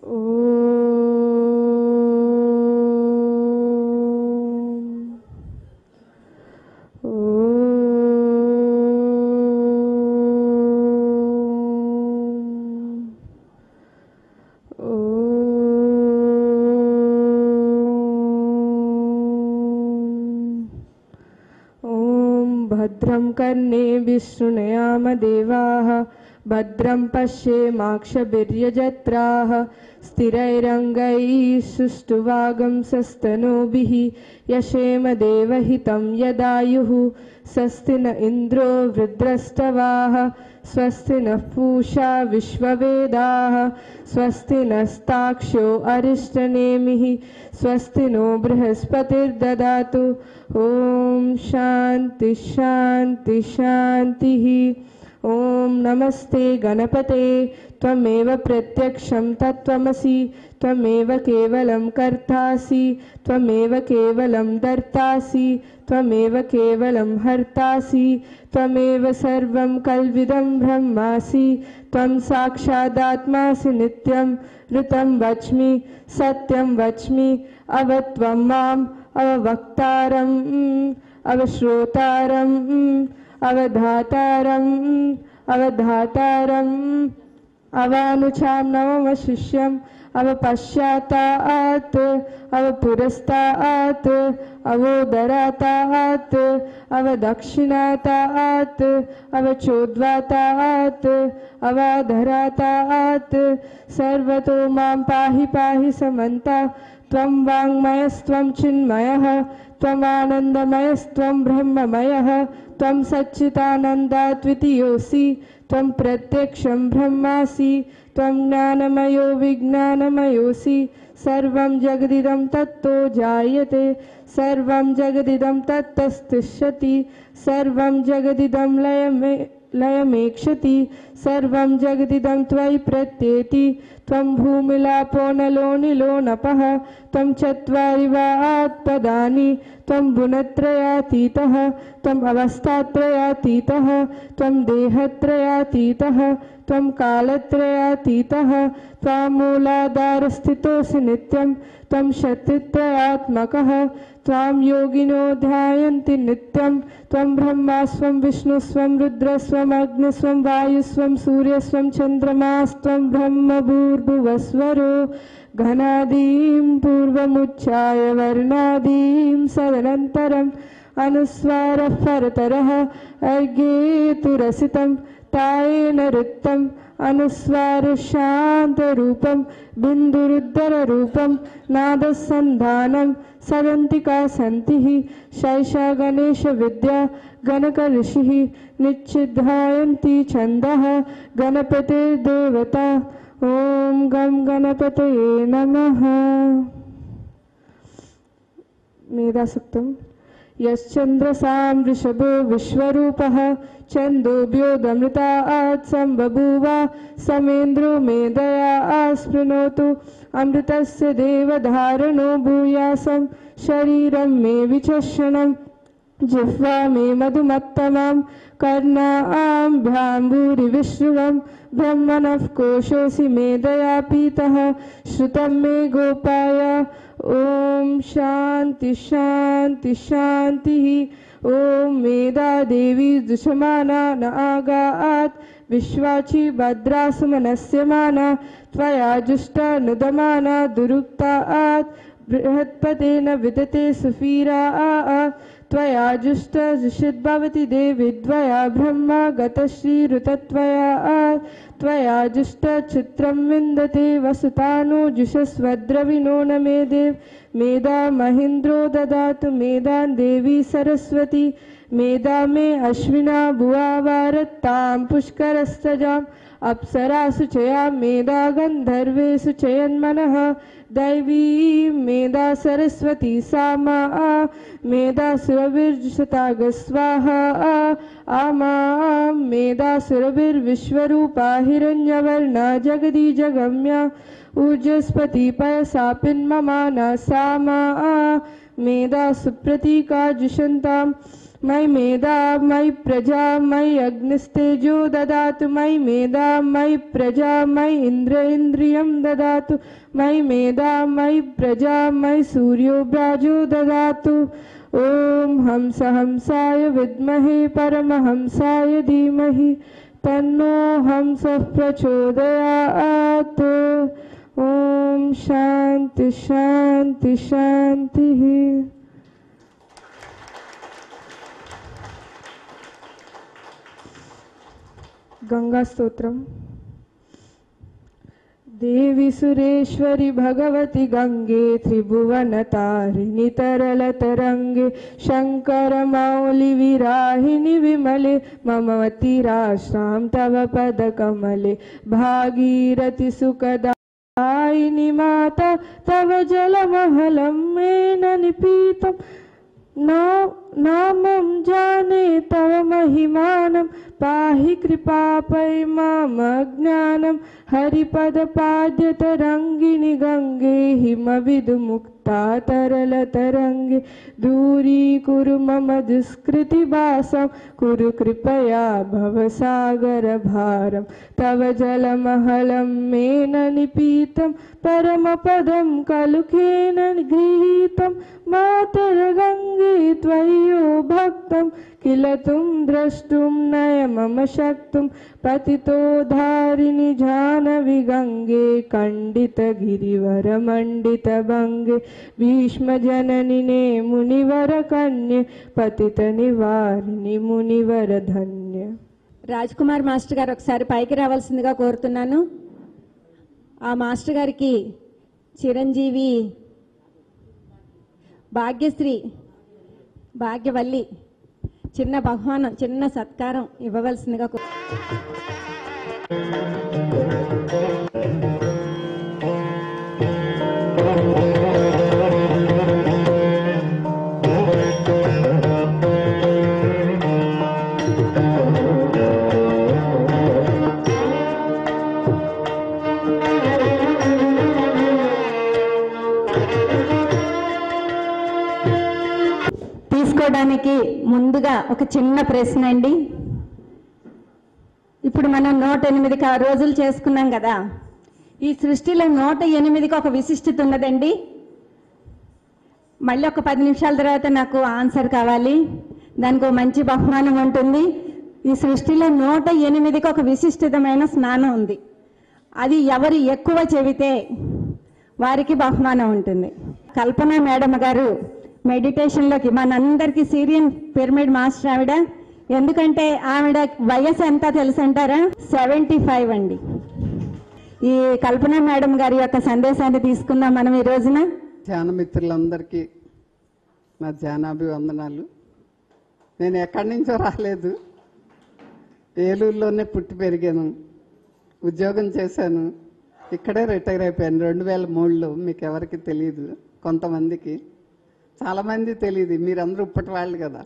ఓం ఓం ॐ भद्रं कर्णे विष्णुनयामदेवाः भद्रं पश्येमाक्षभिर्यजत्राः स्थिरैरङ्गैः सुष्ठुवागंसस्तनूभिः यशेम देवहितं यदायुः स्वस्ति न इन्द्रो वृद्रस्तवाः स्वस्ति नः पूषा विश्ववेदाः स्वस्ति नस्ताक्ष्यो अरिष्टनेमिः स्वस्ति नो बृहस्पतिर्ददातु ॐ शान्ति शान्ति शान्तिः ॐ नमस्ते गणपते त्वमेव प्रत्यक्षं तत्त्वमसि त्वमेव केवलं कर्तासि त्वमेव केवलं दर्तासि त्वमेव केवलं हर्तासि त्वमेव सर्वं कल्विदं ब्रह्मासि त्वं साक्षादात्मासि नित्यं ऋतं वच्मि सत्यं वच्मि अवत्वं माम् अववक्तारम् अवश्रोतारम् अवधातारम् अवधातारम् अवानुचां नवमशिष्यम् अवपश्चातात् अवपुरस्तात् अवोदरातात् अवदक्षिणातात् अवचोद्वातात् अवाधरातात् सर्वतो मां पाहि पाहि समन्ता त्वं वाङ्मयस्त्वं चिन्मयः त्वमानन्दमयस्त्वं ब्रह्ममयः त्वं सच्चिदानन्दाद्वितीयोऽसि त्वं प्रत्यक्षं ब्रह्मासि त्वं ज्ञानमयो विज्ञानमयोऽसि सर्वं जगदिदं तत्तो जायते सर्वं जगदिदं तत्तस्तिष्ठति सर्वं जगदिदं लयमे लयमेक्षति सर्वं जगदिदं त्वयि प्रत्येति त्वं भूमिलापो नलो निलो नपः त्वं चत्वारि वा आत्पदानि त्वं गुणत्रयातीतः त्वम् अवस्थात्रयातीतः त्वं देहत्रयातीतः त्वं कालत्रयातीतः त्वामूलाधारस्थितोऽसि नित्यं त्वं शक्तित्रयात्मकः त्वां योगिनो ध्यायन्ति नित्यं त्वं ब्रह्मास्वं विष्णुस्वं रुद्रस्वम् अग्निस्वं वायुस्वं सूर्यस्वं चन्द्रमास्त्वं ब्रह्मभूर्भुवस्वरो घनादीं पूर्वमुच्चाय वर्णादीं सदनन्तरम् अनुस्वारः परतरः अर्घ्येतुरसितं तायेन ऋत्तम् अनुस्वारशान्तरूपं बिन्दुरुद्धररूपं नादसन्धानं सदन्तिका सन्तिः शैषा गणेशविद्या गणकऋषिः निश्चिद्धायन्ति छन्दः गणपतिर्देवता ॐ गं गणपतये नमः मेधासुक्तम् यश्चन्द्रसां वृषभो विश्वरूपः छन्दोभ्योदमृतात् सम्बभूव समेन्द्रो मेधया आस्पृणोतु अमृतस्य देवधारणो भूयासं शरीरं मे विचक्षणम् जिह्वा मे मधुमत्तमां कर्णां भ्राम्बूरिविश्रुवं ब्रह्मणः कोशोऽसि मेधया पीतः श्रुतं मे गोपाय ॐ शान्ति शान्ति शान्तिः ॐ मेधा देवी दुषमाना न आगात् विश्वाची भद्रासुमनस्यमाना त्वया जुष्टा नुदमाना दुरुक्तात् बृहत्पतेन विदते सुफीरा त्वया जुष्ट जुषिद्भवति देवी द्वया ब्रह्मा गतश्रीरुतत्वया त्वया जुष्ट चित्रं विन्दते वसुतानो जुषस्वद्रविणो न मे देव मेधा महेन्द्रो ददातु मेधान् देवी सरस्वती मेधा मे अश्विना भुवा वारत्तां पुष्करस्तजाम् अप्सरासु चया मेधा गन्धर्वेषु चयन्मनः दैवी मेधा सरस्वती सा मा मेधासुरभिर्जुषतागस्वाहा आमां मेधासुरभिर्विश्वरूपा हिरण्यवर्णा जगदी जगम्या ऊर्जस्पति पयसा पिन्ममाना सा मा मेधा सुप्रतीका जुषन्तां मयि मेधा मयि प्रजा मयि अग्निस्तेजो ददातु मयि मेधा मयि प्रजा मयि इन्द्र इन्द्रियं ददातु मयि मेधा मयि प्रजा मयि सूर्योऽभ्राजो ददातु ॐ हंस हंसाय विद्महे परमहंसाय धीमहि तन्नो हंसः प्रचोदयात् ॐ शान्ति शान्ति शान्तिः गङ्गास्तोत्रम् देवि सुरेश्वरि भगवति गङ्गे त्रिभुवनतारिणि तरलतरङ्गे शङ्करमौलिविराहिणि विमले मम मतिराश्रां तव पदकमले भागीरथि सुखदायिनि माता तव जलमहलं मेन निपीतं ना नामं जाने तव महिमानं पाहि कृपापै माम ज्ञानं हरिपदपाद्यतरङ्गिणि गङ्गे हिमविदुमुक्ता तरलतरङ्गे दूरीकुरु मम दुष्कृतिवासं कुरु कृपया भवसागरभारं तव जलमहलं मेन निपीतं परमपदं कलुखेन गृहीतं मातरगङ्गे त्वय्यो भक्तं किल तुं द्रष्टुं नय मम शक्तुं पतितो धारिणि जानवि गङ्गे खण्डितगिरिवरमण्डितभङ्गे भीष्मजननिने मुनिवरकन्ये पतितनिवारिणि मुनिवरधन्य రాజ్ కుమార్ మాస్టర్ గారు ఒకసారి పైకి రావాల్సిందిగా కోరుతున్నాను ఆ మాస్టర్ గారికి చిరంజీవి భాగ్యశ్రీ భాగ్యవల్లి చిన్న బహుమానం చిన్న సత్కారం ఇవ్వవలసిందిగా కో- తీసుకోవడానికి ముందుగా ఒక చిన్న ప్రశ్న అండి ఇప్పుడు మనం నూట ఎనిమిది కా- రోజులు చేసుకున్నాం కదా ఈ సృష్టిలో నూట ఎనిమిదికి ఒక విశిష్టత ఉన్నదండి మళ్ళీ ఒక పది నిమిషాల తర్వాత నాకు ఆన్సర్ కావాలి దానికి ఒక మంచి బహుమానం ఉంటుంది ఈ సృష్టిలో నూట ఎనిమిదికి ఒక విశిష్టమైన స్నానం ఉంది అది ఎవరు ఎక్కువ చెబితే వారికి బహుమానం ఉంటుంది కల్పన మేడం గారు మెడిటేషన్లోకి మనందరికీ సీరియన్ పిరమిడ్ మాస్టర్ ఆవిడ ఎందుకంటే ఆవిడ వయసు ఎంత తెలుసంటారా సెవెంటీ ఫైవ్ అండి ఈ కల్పన మేడం గారి యొక్క సందేశాన్ని తీసుకుందాం మనం ఈ రోజున ధ్యాన మిత్రులందరికీ నా ధ్యానాభివందనాలు నేను ఎక్కడి నుంచో రాలేదు ఏలూరులోనే పుట్టి పెరిగాను ఉద్యోగం చేశాను ఇక్కడే రిటైర్ అయిపోయాను రెండు వేల మూడులో మీకు ఎవరికి తెలియదు కొంతమందికి చాలామంది తెలియదు మీరందరూ ఇప్పటి వాళ్ళు కదా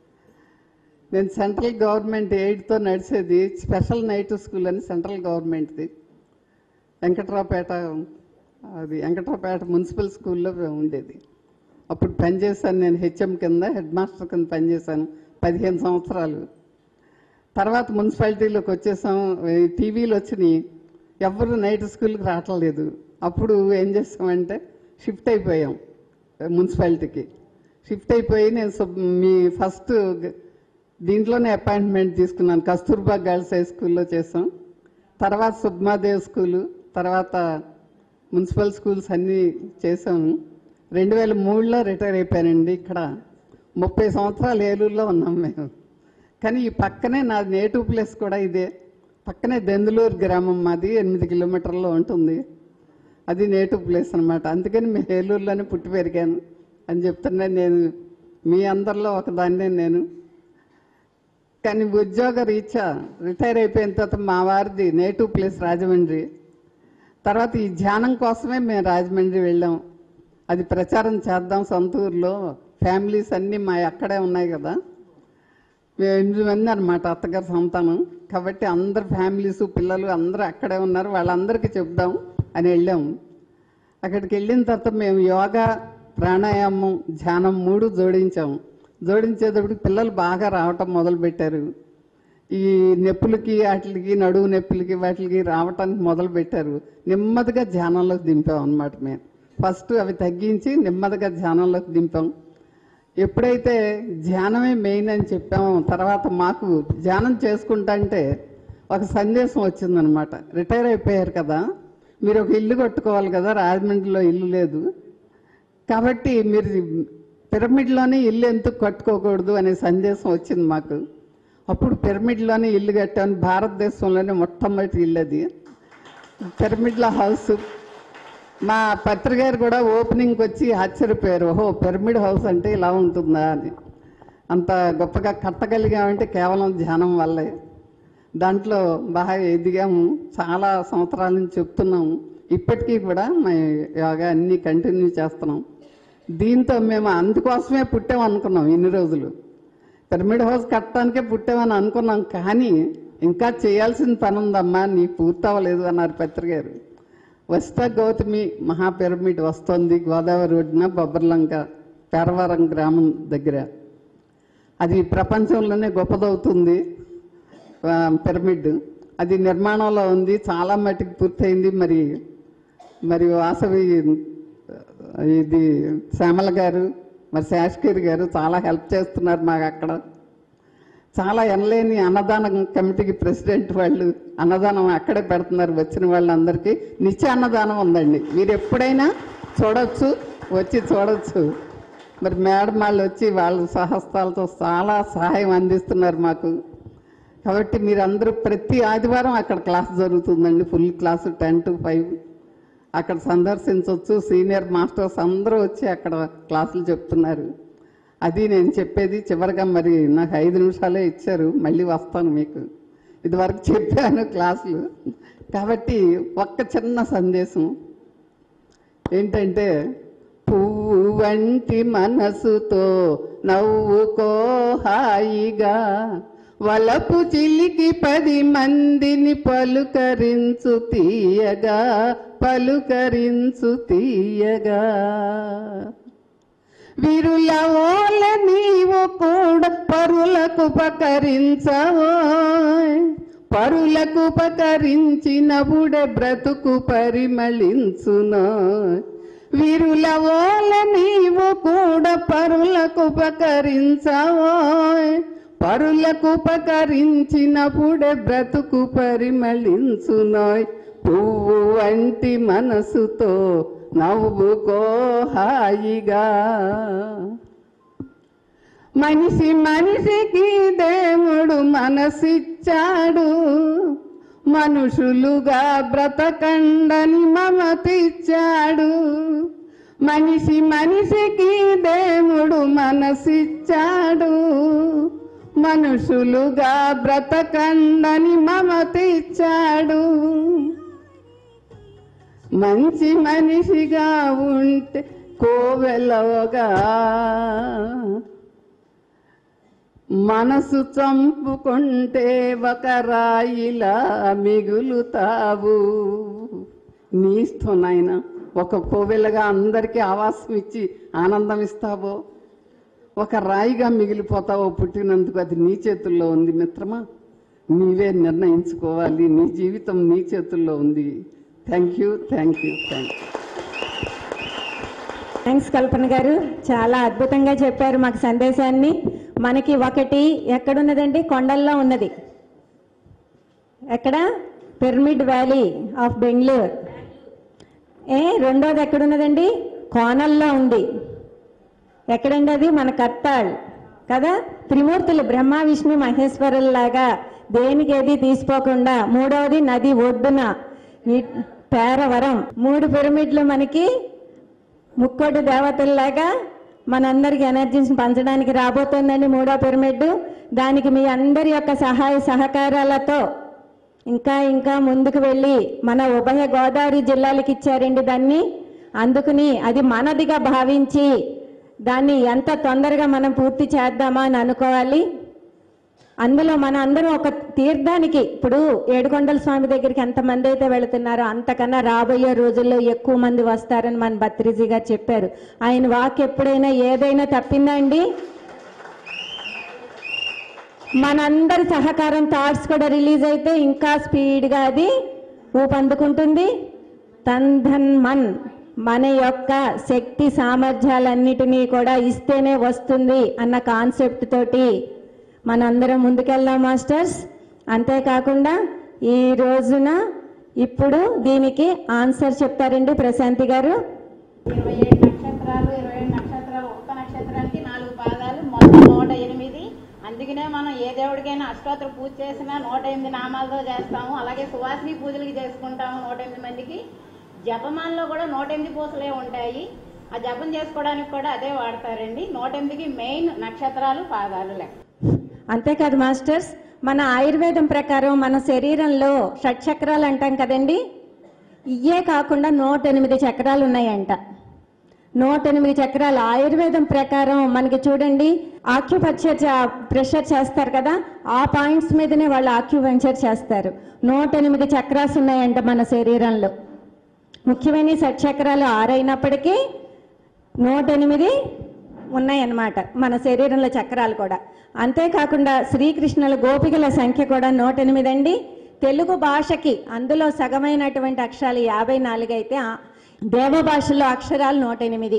నేను సెంట్రల్ గవర్నమెంట్ ఎయిడ్తో నడిచేది స్పెషల్ నైట్ స్కూల్ అని సెంట్రల్ గవర్నమెంట్ది వెంకట్రావుపేట అది వెంకట్రావుపేట మున్సిపల్ స్కూల్లో ఉండేది అప్పుడు పనిచేశాను నేను హెచ్ఎం కింద హెడ్ మాస్టర్ కింద పనిచేశాను పదిహేను సంవత్సరాలు తర్వాత మున్సిపాలిటీలోకి వచ్చేసాం ఈ టీవీలు వచ్చినాయి ఎవరు నైట్ స్కూల్కి రావట్లేదు అప్పుడు ఏం చేస్తామంటే షిఫ్ట్ అయిపోయాం మున్సిపాలిటీకి షిఫ్ట్ అయిపోయి నేను సుబ్- మీ ఫస్ట్ దీంట్లోనే అపాయింట్మెంట్ తీసుకున్నాను కస్తూర్బా గర్ల్స్ హై స్కూల్లో చేసాం తర్వాత సుబ్మాదేవ్ స్కూలు తర్వాత మున్సిపల్ స్కూల్స్ అన్నీ చేసాము రెండు వేల మూడులో రిటైర్ అయిపోయానండి ఇక్కడ ముప్పై సంవత్సరాలు ఏలూరులో ఉన్నాం మేము కానీ ఈ పక్కనే నా నేటివ్ ప్లేస్ కూడా ఇదే పక్కనే దెందులూరు గ్రామం మాది ఎనిమిది కిలోమీటర్లో ఉంటుంది అది నేటివ్ ప్లేస్ అనమాట అందుకని మీ ఏలూరులోనే పుట్టి పెరిగాను అని చెప్తున్నా నేను మీ అందరిలో ఒకదాన్నే నేను కానీ ఉద్యోగ రీత్యా రిటైర్ అయిపోయిన తర్వాత మా వారిది నేటివ్ ప్లేస్ రాజమండ్రి తర్వాత ఈ ధ్యానం కోసమే మేము రాజమండ్రి వెళ్ళాం అది ప్రచారం చేద్దాం సొంత ఊర్లో ఫ్యామిలీస్ అన్నీ మా అక్కడే ఉన్నాయి కదా మేము ఎనిమిది మంది అనమాట అత్తగారి సంతానం కాబట్టి అందరు ఫ్యామిలీస్ పిల్లలు అందరూ అక్కడే ఉన్నారు వాళ్ళందరికీ చెప్దాం అని వెళ్ళాము అక్కడికి వెళ్ళిన తర్వాత మేము యోగా ప్రాణాయామం ధ్యానం మూడు జోడించాము జోడించేటప్పుడు పిల్లలు బాగా రావటం మొదలు పెట్టారు ఈ నొప్పులకి వాటికి నడువు నొప్పులకి వాటికి రావటానికి మొదలు పెట్టారు నెమ్మదిగా ధ్యానంలోకి దింపాం అనమాట మేము ఫస్ట్ అవి తగ్గించి నెమ్మదిగా ధ్యానంలోకి దింపాం ఎప్పుడైతే ధ్యానమే మెయిన్ అని చెప్పామో తర్వాత మాకు ధ్యానం చేసుకుంటా అంటే ఒక సందేశం వచ్చిందనమాట రిటైర్ అయిపోయారు కదా మీరు ఒక ఇల్లు కట్టుకోవాలి కదా రాజమండ్రిలో ఇల్లు లేదు కాబట్టి మీరు పిరమిడ్లోనే ఇల్లు ఎందుకు కట్టుకోకూడదు అనే సందేశం వచ్చింది మాకు అప్పుడు పిరమిడ్లోనే ఇల్లు కట్టామని భారతదేశంలోనే మొట్టమొదటి ఇల్లు అది పిరమిడ్ల హౌస్ మా పత్రికారు కూడా ఓపెనింగ్కి వచ్చి ఆశ్చర్యపోయారు ఓహో పిరమిడ్ హౌస్ అంటే ఇలా ఉంటుందా అని అంత గొప్పగా కట్టగలిగామంటే కేవలం ధ్యానం వల్లే దాంట్లో బాగా ఎదిగాము చాలా సంవత్సరాల నుంచి చెప్తున్నాము ఇప్పటికీ కూడా మా యోగా అన్ని కంటిన్యూ చేస్తున్నాం దీంతో మేము అందుకోసమే పుట్టాం అనుకున్నాం ఇన్ని రోజులు పిరమిడ్ హౌస్ కట్టడానికే పుట్టామని అనుకున్నాం కానీ ఇంకా చేయాల్సిన పని ఉందమ్మా నీకు పూర్తి అవ్వలేదు అన్నారు పత్రికారు వస్తా గౌతమి మహా పిరమిడ్ వస్తోంది గోదావరి రోడ్డున బొబ్బర్లంక పేరవరం గ్రామం దగ్గర అది ప్రపంచంలోనే గొప్పదవుతుంది ఆ, పిరమిడ్ అది నిర్మాణంలో ఉంది చాలా మటుకు పూర్తయింది మరి మరి వాసవి ఇది శ్యామల గారు మరి శాస్కీర్ గారు చాలా హెల్ప్ చేస్తున్నారు మాకు అక్కడ చాలా ఎనలేని అన్నదానం కమిటీకి ప్రెసిడెంట్ వాళ్ళు అన్నదానం అక్కడే పెడుతున్నారు వచ్చిన వాళ్ళందరికీ నిత్య అన్నదానం ఉందండి మీరు ఎప్పుడైనా చూడొచ్చు వచ్చి చూడొచ్చు మరి మేడం వాళ్ళు వచ్చి వాళ్ళ సహస్తాలతో చాలా సహాయం అందిస్తున్నారు మాకు కాబట్టి మీరందరూ ప్రతి ఆదివారం అక్కడ క్లాస్ జరుగుతుందండి full class ten to five అక్కడ సందర్శించవచ్చు సీనియర్ మాస్టర్స్ అందరూ వచ్చి అక్కడ క్లాసులు చెప్తున్నారు అది నేను చెప్పేది చివరిగా మరి నాకు ఐదు నిమిషాలే ఇచ్చారు మళ్ళీ వస్తాను మీకు ఇదివరకు చెప్పాను క్లాసులు కాబట్టి ఒక్క చిన్న సందేశం ఏంటంటే పువ్వు వంటి మనసుతో నవ్వుకో హాయిగా వలపు చిలికి పది మందిని పలుకరించు తీయగా పలుకరించు తీయగా విరుల ఓల నీవు కూడా పరులకు పకరించవో పరులకు పకరించినప్పుడే బ్రతుకు పరిమళించునో విరుల ఓల నీవు కూడా పరులకు పకరించవో పరులకు పకరించినప్పుడే బ్రతుకు పరిమళించునోయ్ పువ్వు వంటి మనసుతో నవ్వుకో హాయిగా మనిషి మనిషికి దేవుడు మనసిచ్చాడు మనుషులుగా బ్రతకండని మమతిచ్చాడు మనిషి మనిషికి దేవుడు మనసిచ్చాడు మనుషులుగా బ్రతకండని మమతిచ్చాడు మంచి మనిషిగా ఉంటే కోవెలవగా మనసు చంపుకుంటే ఒక రాయిలా మిగులుతావు నీ ఇష్టం నాయన ఒక కోవెలగా అందరికీ ఆవాసం ఇచ్చి ఆనందం ఇస్తావో ఒక రాయిగా మిగిలిపోతావో పుట్టినందుకు అది నీ చేతుల్లో ఉంది మిత్రమా నీవే నిర్ణయించుకోవాలి నీ జీవితం నీ చేతుల్లో ఉంది thank you thank you thank you thanks Kalpana గారు చాలా అద్భుతంగా చెప్పారు మాకు సందేశాన్ని మనకి ఒకటి ఎక్కడున్నదండి కొండల్లో ఉన్నది ఎక్కడ పిరమిడ్ వ్యాలీ ఆఫ్ బెంగళూరు ఏ రెండోది ఎక్కడున్నదండి కోనల్లో ఉంది ఎక్కడండి అది మన కత్తాళ్ కదా త్రిమూర్తులు బ్రహ్మ విష్ణు మహేశ్వరుల్లాగా దేనికి ఏది తీసుకోకుండా మూడవది నది ఒడ్డున ఈ పేరవరం మూడు పిరమిడ్లు మనకి ముక్కోటి దేవతల్లాగా మనందరికి ఎనర్జీని పంచడానికి రాబోతోందండి మూడో పిరమిడ్ దానికి మీ అందరి యొక్క సహాయ సహకారాలతో ఇంకా ఇంకా ముందుకు వెళ్ళి మన ఉభయ గోదావరి జిల్లాలకు ఇచ్చారండి దాన్ని అందుకుని అది మనదిగా భావించి దాన్ని ఎంత తొందరగా మనం పూర్తి చేద్దామా అని అనుకోవాలి అందులో మన అందరం ఒక తీర్థానికి ఇప్పుడు ఏడుకొండల స్వామి దగ్గరికి ఎంతమంది అయితే వెళుతున్నారో అంతకన్నా రాబోయే రోజుల్లో ఎక్కువ మంది వస్తారని మన భత్రిజీ గారు చెప్పారు ఆయన వాక్ ఎప్పుడైనా ఏదైనా తప్పిందా అండి మనందరి సహకారం థాట్స్ కూడా రిలీజ్ అయితే ఇంకా స్పీడ్గా అది ఊపందుకుంటుంది తన్ ధన్ మన్ మన యొక్క శక్తి సామర్థ్యాలన్నిటినీ కూడా ఇస్తేనే వస్తుంది అన్న కాన్సెప్ట్ తోటి మనందరం ముందుకెళ్దాం మాస్టర్స్ అంతేకాకుండా ఈ రోజున ఇప్పుడు దీనికి ఆన్సర్ చెప్తారండి ప్రశాంతి గారు ఇరవై ఏడు నక్షత్రాలు ఇరవై ఏడు నక్షత్రాలు ఒక్క నక్షత్రానికి నాలుగు పాదాలు మొత్తం నూట ఎనిమిది అందుకనే మనం ఏ దేవుడికైనా అష్టోత్తర పూజ చేసినా నూట ఎనిమిది నామాలతో చేస్తాము అలాగే సువాసిని పూజలకి చేసుకుంటాము నూట ఎనిమిది మందికి జపమాలలో కూడా నూట ఎనిమిది పూసలే ఉంటాయి ఆ జపం చేసుకోవడానికి కూడా అదే వాడతారండి నూట ఎనిమిదికి మెయిన్ నక్షత్రాలు పాదాలు లెక్క అంతేకాదు మాస్టర్స్ మన ఆయుర్వేదం ప్రకారం మన శరీరంలో షట్చక్రాలు అంటాం కదండి ఇయే కాకుండా నూట ఎనిమిది చక్రాలు ఉన్నాయంట నూట ఎనిమిది చక్రాలు ఆయుర్వేదం ప్రకారం మనకి చూడండి ఆక్యుపంచర్ ప్రెషర్ చేస్తారు కదా ఆ పాయింట్స్ మీదనే వాళ్ళు ఆక్యుపంచర్ చేస్తారు నూట ఎనిమిది చక్రాస్ ఉన్నాయంట మన శరీరంలో ముఖ్యమైన ఈ షట్చక్రాలు ఆరైనప్పటికీ నూట ఎనిమిది ఉన్నాయన్నమాట మన శరీరంలో చక్రాలు కూడా అంతేకాకుండా శ్రీకృష్ణుల గోపికల సంఖ్య కూడా నూట ఎనిమిది అండి తెలుగు భాషకి అందులో సగమైనటువంటి అక్షరాలు యాభై నాలుగు అయితే ఆ దేవ భాషలో అక్షరాలు నూట ఎనిమిది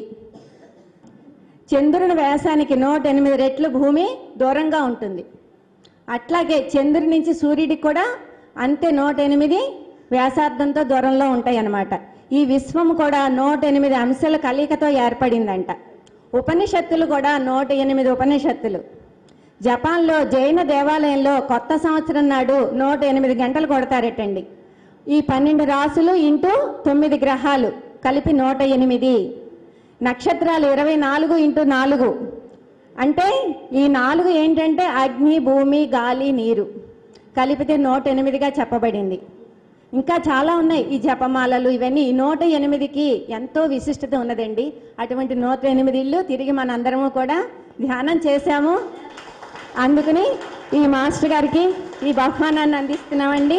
చంద్రుని వ్యాసానికి నూట ఎనిమిది రెట్లు భూమి దూరంగా ఉంటుంది అట్లాగే చంద్రుడి నుంచి సూర్యుడికి కూడా అంతే నూట ఎనిమిది వ్యాసార్థంతో దూరంలో ఉంటాయి అన్నమాట ఈ విశ్వం కూడా నూట ఎనిమిది అంశాల కలయికతో ఏర్పడిందంట ఉపనిషత్తులు కూడా నూట ఎనిమిది ఉపనిషత్తులు జపాన్లో జైన దేవాలయంలో కొత్త సంవత్సరం నాడు నూట ఎనిమిది గంటలు కొడతారటండి ఈ పన్నెండు రాసులు ఇంటూ తొమ్మిది గ్రహాలు కలిపి నూట ఎనిమిది నక్షత్రాలు ఇరవై నాలుగు ఇంటూ నాలుగు అంటే ఈ నాలుగు ఏంటంటే అగ్ని భూమి గాలి నీరు కలిపితే నూట ఎనిమిదిగా చెప్పబడింది ఇంకా చాలా ఉన్నాయి ఈ జపమాలలు ఇవన్నీ ఈ నూట ఎనిమిదికి ఎంతో విశిష్టత ఉన్నదండి అటువంటి నూట ఎనిమిది ఇల్లు తిరిగి మనందరము కూడా ధ్యానం చేశాము అందుకని ఈ మాస్టర్ గారికి ఈ బహుమానాన్ని అందిస్తున్నామండి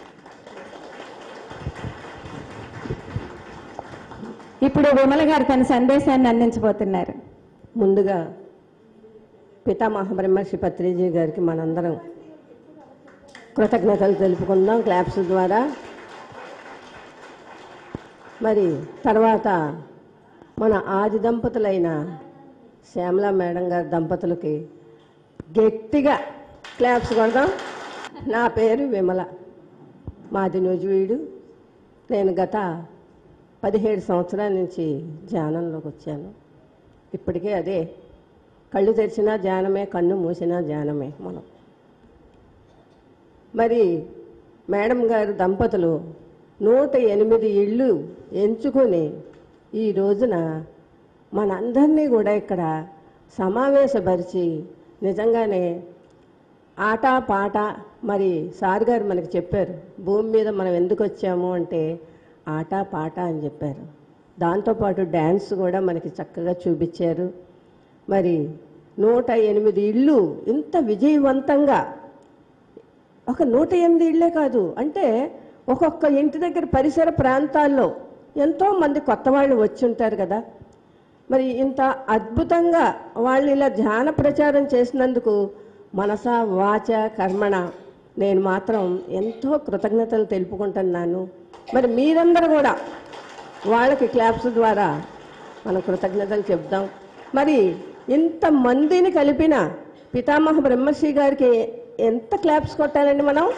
ఇప్పుడు విమల గారు తన సందేశాన్ని అందించబోతున్నారు ముందుగా పితామహ బ్రహ్మర్షి పత్రిజీ గారికి మనందరం కృతజ్ఞతలు తెలుపుకుందాం క్లాప్స్ ద్వారా మరి తర్వాత మన ఆది దంపతులైన శ్యామల మేడం గారి దంపతులకి గట్టిగా క్లాప్స్ కొడదాం నా పేరు విమల మాది నుజువీడు నేను గత పదిహేడు సంవత్సరాల నుంచి ధ్యానంలోకి వచ్చాను ఇప్పటికే అదే కళ్ళు తెరిచినా ధ్యానమే కన్ను మూసినా ధ్యానమే మనం మరి మేడం గారు దంపతులు నూట ఎనిమిది ఇళ్ళు ఎంచుకొని ఈ రోజున మనందరినీ కూడా ఇక్కడ సమావేశపరిచి నిజంగానే ఆట పాట మరి సార్ గారు మనకి చెప్పారు భూమి మీద మనం ఎందుకు వచ్చాము అంటే ఆట పాట అని చెప్పారు దాంతోపాటు డ్యాన్స్ కూడా మనకి చక్కగా చూపించారు మరి నూట ఎనిమిది ఇళ్ళు ఇంత విజయవంతంగా ఒక నూట ఎనిమిది ఇళ్ళే కాదు అంటే ఒక్కొక్క ఇంటి దగ్గర పరిసర ప్రాంతాల్లో ఎంతో మంది కొత్త వాళ్ళు వచ్చి ఉంటారు కదా మరి ఇంత అద్భుతంగా వాళ్ళు ఇలా ధ్యాన ప్రచారం చేసినందుకు మనస వాచ కర్మణ నేను మాత్రం ఎంతో కృతజ్ఞతలు తెలుపుకుంటున్నాను మరి మీరందరూ కూడా వాళ్ళకి క్లాప్స్ ద్వారా మనం కృతజ్ఞతలు చెప్దాం మరి ఇంత మందిని కలిపిన పితామహ బ్రహ్మశ్రీ గారికి ఎంత క్లాప్స్ కొట్టాలండి మనం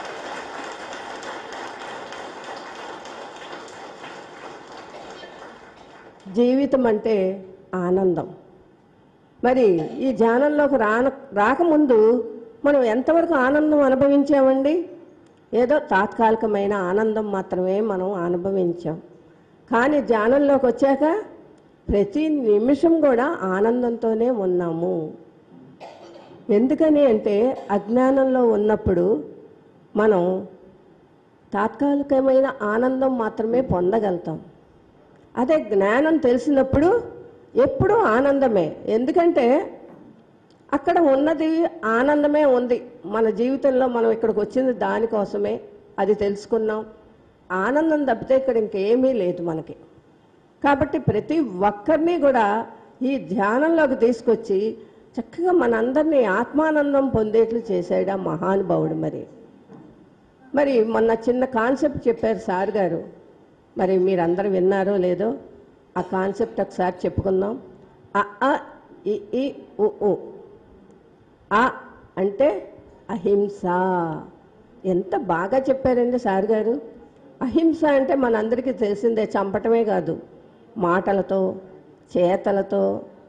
జీవితం అంటే ఆనందం మరి ఈ ధ్యానంలోకి రాన రాకముందు మనం ఎంతవరకు ఆనందం అనుభవించామండి ఏదో తాత్కాలికమైన ఆనందం మాత్రమే మనం అనుభవించాం కానీ ధ్యానంలోకి వచ్చాక ప్రతి నిమిషం కూడా ఆనందంతోనే ఉన్నాము ఎందుకని అంటే అజ్ఞానంలో ఉన్నప్పుడు మనం తాత్కాలికమైన ఆనందం మాత్రమే పొందగలుగుతాం అదే జ్ఞానం తెలిసినప్పుడు ఎప్పుడూ ఆనందమే ఎందుకంటే అక్కడ ఉన్నది ఆనందమే ఉంది మన జీవితంలో మనం ఇక్కడికి వచ్చింది దానికోసమే అది తెలుసుకున్నాం ఆనందం తప్పితే ఇక్కడ ఇంకేమీ లేదు మనకి కాబట్టి ప్రతి ఒక్కరిని కూడా ఈ ధ్యానంలోకి తీసుకొచ్చి చక్కగా మనందరినీ ఆత్మానందం పొందేట్లు చేశాడు ఆ మహానుభావుడు మరి మరి మొన్న చిన్న కాన్సెప్ట్ చెప్పారు సార్ గారు మరి మీరందరూ విన్నారో లేదో ఆ కాన్సెప్ట్ ఒకసారి చెప్పుకుందాం అ అ ఇ ఈ ఉ ఉ ఆ అంటే అహింస ఎంత బాగా చెప్పారండి సార్ గారు అహింస అంటే మనందరికీ తెలిసిందే చంపటమే కాదు మాటలతో చేతలతో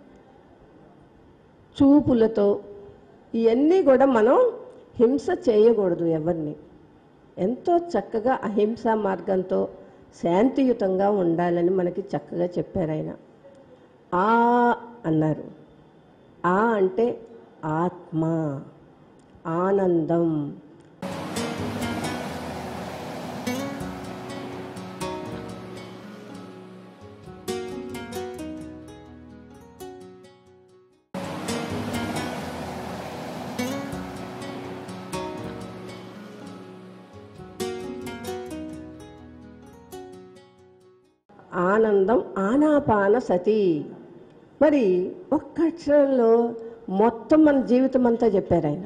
చూపులతో ఇవన్నీ కూడా మనం హింస చేయకూడదు ఎవరిని ఎంతో చక్కగా అహింసా మార్గంతో శాంతియుతంగా ఉండాలని మనకి చక్కగా చెప్పారు ఆయన ఆ అన్నారు ఆ అంటే ఆత్మ ఆనందం ఆనందం ఆనాపాన సతి మరి ఒక్క అక్షరంలో మొత్తం మన జీవితం అంతా చెప్పారు ఆయన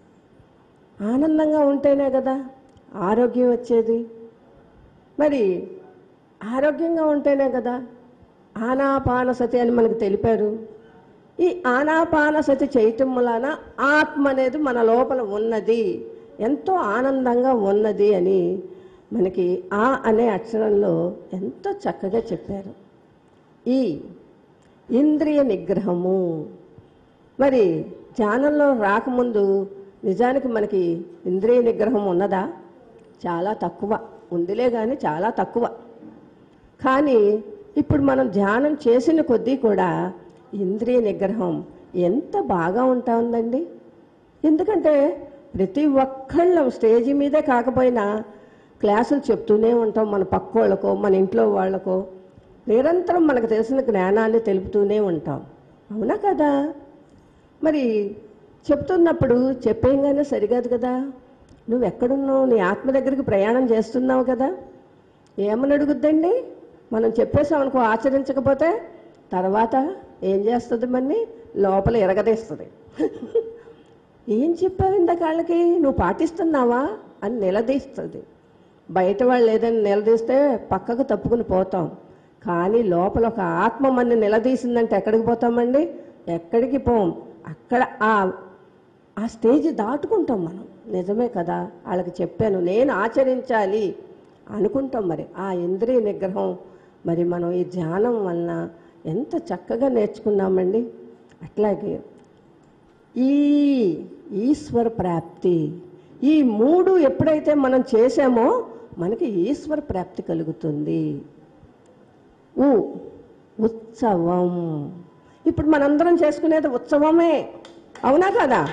ఆనందంగా ఉంటేనే కదా ఆరోగ్యం వచ్చేది మరి ఆరోగ్యంగా ఉంటేనే కదా ఆనాపాన సతి అని మనకు తెలిపారు ఈ ఆనాపాన సతి చేయటం వలన ఆత్మ అనేది మన లోపల ఉన్నది ఎంతో ఆనందంగా ఉన్నది అని మనకి ఆ అనే అక్షరంలో ఎంతో చక్కగా చెప్పారు ఈ ఇంద్రియ నిగ్రహము మరి ధ్యానంలో రాకముందు నిజానికి మనకి ఇంద్రియ నిగ్రహం ఉన్నదా చాలా తక్కువ ఉందిలే కానీ చాలా తక్కువ కానీ ఇప్పుడు మనం ధ్యానం చేసిన కొద్దీ కూడా ఇంద్రియ నిగ్రహం ఎంత బాగా ఉంటా ఉందండి ఎందుకంటే ప్రతి ఒక్కళ్ళం స్టేజీ మీదే కాకపోయినా క్లాసులు చెప్తూనే ఉంటాం మన పక్క వాళ్ళకో మన ఇంట్లో వాళ్ళకో నిరంతరం మనకు తెలిసిన జ్ఞానాన్ని తెలుపుతూనే ఉంటాం అవునా కదా మరి చెప్తున్నప్పుడు చెప్పేయంగానే సరికాదు కదా నువ్వు ఎక్కడున్నావు నీ ఆత్మ దగ్గరికి ప్రయాణం చేస్తున్నావు కదా ఏమని అడుగుద్దండి మనం చెప్పేసాం అనుకో ఆచరించకపోతే తర్వాత ఏం చేస్తుంది మన్ని లోపల ఎరగదీస్తుంది ఏం చెప్పావు ఇందాక వాళ్ళకి నువ్వు పాటిస్తున్నావా అని నిలదీస్తుంది బయట వాళ్ళు ఏదైనా నిలదీస్తే పక్కకు తప్పుకుని పోతాం కానీ లోపల ఒక ఆత్మ మన నిలదీసిందంటే ఎక్కడికి పోతామండి ఎక్కడికి పోం అక్కడ ఆ ఆ స్టేజ్ దాటుకుంటాం మనం నిజమే కదా వాళ్ళకి చెప్పాను నేను ఆచరించాలి అనుకుంటాం మరి ఆ ఇంద్రియ నిగ్రహం మరి మనం ఈ ధ్యానం వలన ఎంత చక్కగా నేర్చుకున్నామండి అట్లాగే ఈ ఈశ్వర ప్రాప్తి ఈ మూడు ఎప్పుడైతే మనం చేసామో మనకి ఈశ్వర ప్రాప్తి కలుగుతుంది ఉ ఉత్సవం ఇప్పుడు మనందరం చేసుకునేది ఉత్సవమే అవునా కదా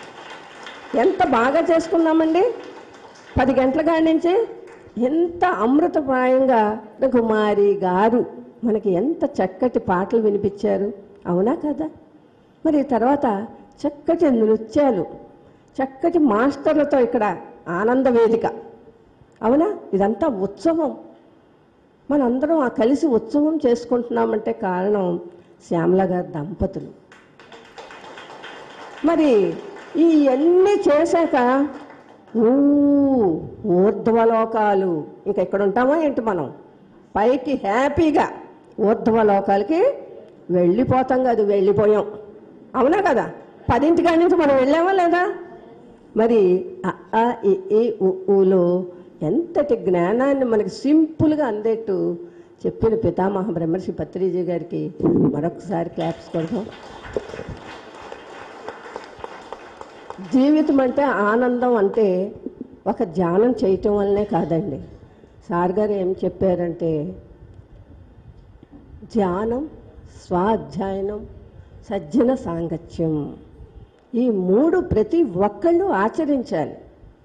ఎంత బాగా చేసుకున్నామండి పది గంటల కాడి నుంచి ఎంత అమృతప్రాయంగా కుమారి గారు మనకి ఎంత చక్కటి పాటలు వినిపించారు అవునా కదా మరి తర్వాత చక్కటి నృత్యాలు చక్కటి మాస్టర్లతో ఇక్కడ ఆనంద వేదిక అవునా ఇదంతా ఉత్సవం మనందరం ఆ కలిసి ఉత్సవం చేసుకుంటున్నామంటే కారణం శ్యామల గారి దంపతులు మరి ఈ అన్నీ చేశాక ఊ ఊర్ధ్వలోకాలు ఇంకా ఇక్కడ ఉంటామా ఏంటి మనం పైకి హ్యాపీగా ఊర్ధ్వలోకాలకి వెళ్ళిపోతాం కాదు వెళ్ళిపోయాం అవునా కదా పదింటి కాడి నుంచి మనం వెళ్ళామా లేదా మరి అ, ఆ, ఇ, ఈ, ఉ, ఊలో ఎంతటి జ్ఞానాన్ని మనకి సింపుల్గా అందేట్టు చెప్పిన పితామహ బ్రహ్మర్షి పత్రిజీ గారికి మరొకసారి క్లాప్స్ కొడదాం జీవితం అంటే ఆనందం అంటే ఒక ధ్యానం చేయటం వల్లనే కాదండి సార్ గారు ఏం చెప్పారంటే ధ్యానం స్వాధ్యాయనం సజ్జన సాంగత్యం ఈ మూడు ప్రతి ఒక్కళ్ళు ఆచరించాలి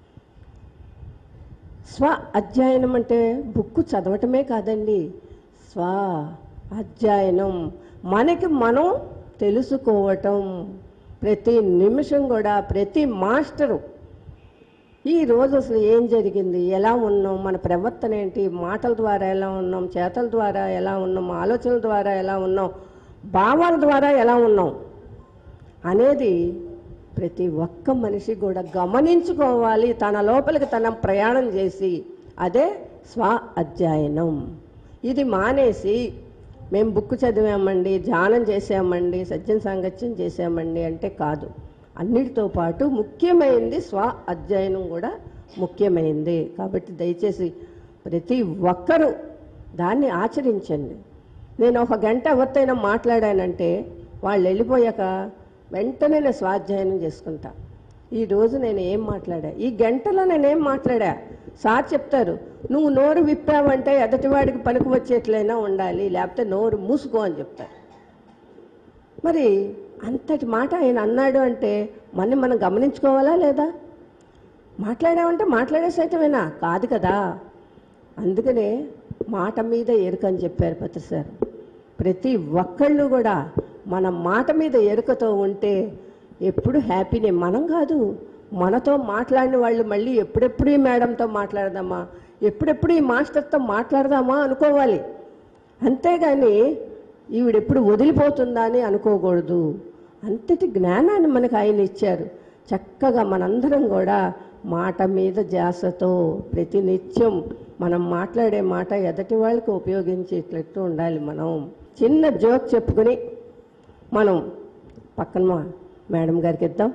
స్వ అధ్యయనం అంటే బుక్ చదవటమే కాదండి స్వ అధ్యయనం మనకి మనం తెలుసుకోవటం ప్రతి నిమిషం కూడా ప్రతి మాస్టరు ఈ రోజు అసలు ఏం జరిగింది ఎలా ఉన్నాం మన ప్రవర్తన ఏంటి మాటల ద్వారా ఎలా ఉన్నాం చేతల ద్వారా ఎలా ఉన్నాం ఆలోచనల ద్వారా ఎలా ఉన్నాం భావాల ద్వారా ఎలా ఉన్నాం అనేది ప్రతి ఒక్క మనిషి కూడా గమనించుకోవాలి తన లోపలికి తన ప్రయాణం చేసి అదే స్వ అధ్యయనం ఇది మానేసి మేము బుక్ చదివామండి ధ్యానం చేసామండి సత్యం సాంగత్యం చేసామండి అంటే కాదు అన్నిటితో పాటు ముఖ్యమైనది స్వ అధ్యయనం కూడా ముఖ్యమైనది కాబట్టి దయచేసి ప్రతి ఒక్కరూ దాన్ని ఆచరించండి నేను ఒక గంట ఎవరితోనైనా మాట్లాడానంటే వాళ్ళు వెళ్ళిపోయాక వెంటనే నేను స్వాధ్యాయనం చేసుకుంటా ఈ రోజు నేను ఏం మాట్లాడా ఈ గంటలో నేనేం మాట్లాడా సార్ చెప్తారు నువ్వు నోరు విప్పావంటే ఎదటివాడికి పనికి వచ్చేట్లయినా ఉండాలి లేకపోతే నోరు మూసుకో అని చెప్తారు మరి అంతటి మాట ఆయన అన్నాడు అంటే మన మనం గమనించుకోవాలా లేదా మాట్లాడామంటే మాట్లాడే సైతమేనా కాదు కదా అందుకనే మాట మీద ఎరుకని చెప్పారు పత్రి సార్ ప్రతి ఒక్కళ్ళు కూడా మన మాట మీద ఎరుకతో ఉంటే ఎప్పుడు హ్యాపీనే మనం కాదు మనతో మాట్లాడిన వాళ్ళు మళ్ళీ ఎప్పుడెప్పుడు ఈ మేడంతో మాట్లాడదామా ఎప్పుడెప్పుడు ఈ మాస్టర్తో మాట్లాడదామా అనుకోవాలి అంతేగాని ఈవిడెప్పుడు వదిలిపోతుందా అని అనుకోకూడదు అంతటి జ్ఞానాన్ని మనకు ఆయన ఇచ్చారు చక్కగా మనందరం కూడా మాట మీద జాసతో ప్రతినిత్యం మనం మాట్లాడే మాట ఎదటి వాళ్ళకి ఉపయోగించేటట్టు ఉండాలి మనం చిన్న జోక్ చెప్పుకొని మనం పక్కన మా మేడం గారికి ఇద్దాం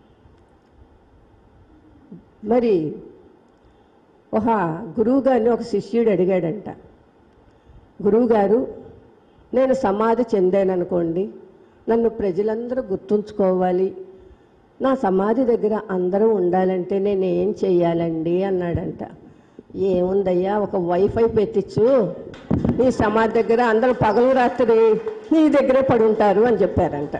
మరి ఒక గురువు గారిని ఒక శిష్యుడు అడిగాడంట గురువుగారు నేను సమాధి చెందాననుకోండి నన్ను ప్రజలందరూ గుర్తుంచుకోవాలి నా సమాధి దగ్గర అందరూ ఉండాలంటే నేను ఏం చెయ్యాలండి అన్నాడంట ఏముందయ్యా ఒక వైఫై పెట్టించు నీ సమాధి దగ్గర అందరూ పగలు రాత్రి నీ దగ్గరే పడి ఉంటారు అని చెప్పారంట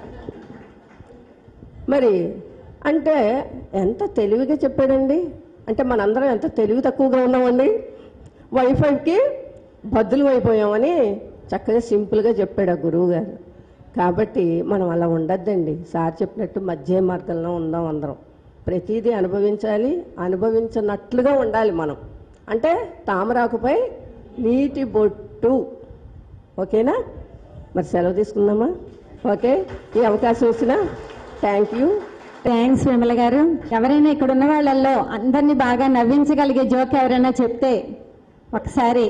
మరి అంటే ఎంత తెలివిగా చెప్పాడండి అంటే మనందరం ఎంత తెలివి తక్కువగా ఉన్నామండి వైఫైకి బద్దులు అయిపోయామని చక్కగా సింపుల్గా చెప్పాడు ఆ గురువు గారు కాబట్టి మనం అలా ఉండద్దండి సార్ చెప్పినట్టు మధ్య మార్గంలో ఉందాం అందరం ప్రతిదీ అనుభవించాలి అనుభవించినట్లుగా ఉండాలి మనం అంటే తామరాకుపై నీటి బొట్టు ఓకేనా మరి సెలవు తీసుకుందామా ఓకే ఈ అవకాశం ఇచ్చిన థ్యాంక్ యూ థ్యాంక్స్ విమల గారు ఎవరైనా ఇక్కడ ఉన్న వాళ్ళల్లో అందరినీ బాగా నవ్వించగలిగే జోక్ ఎవరైనా చెప్తే ఒకసారి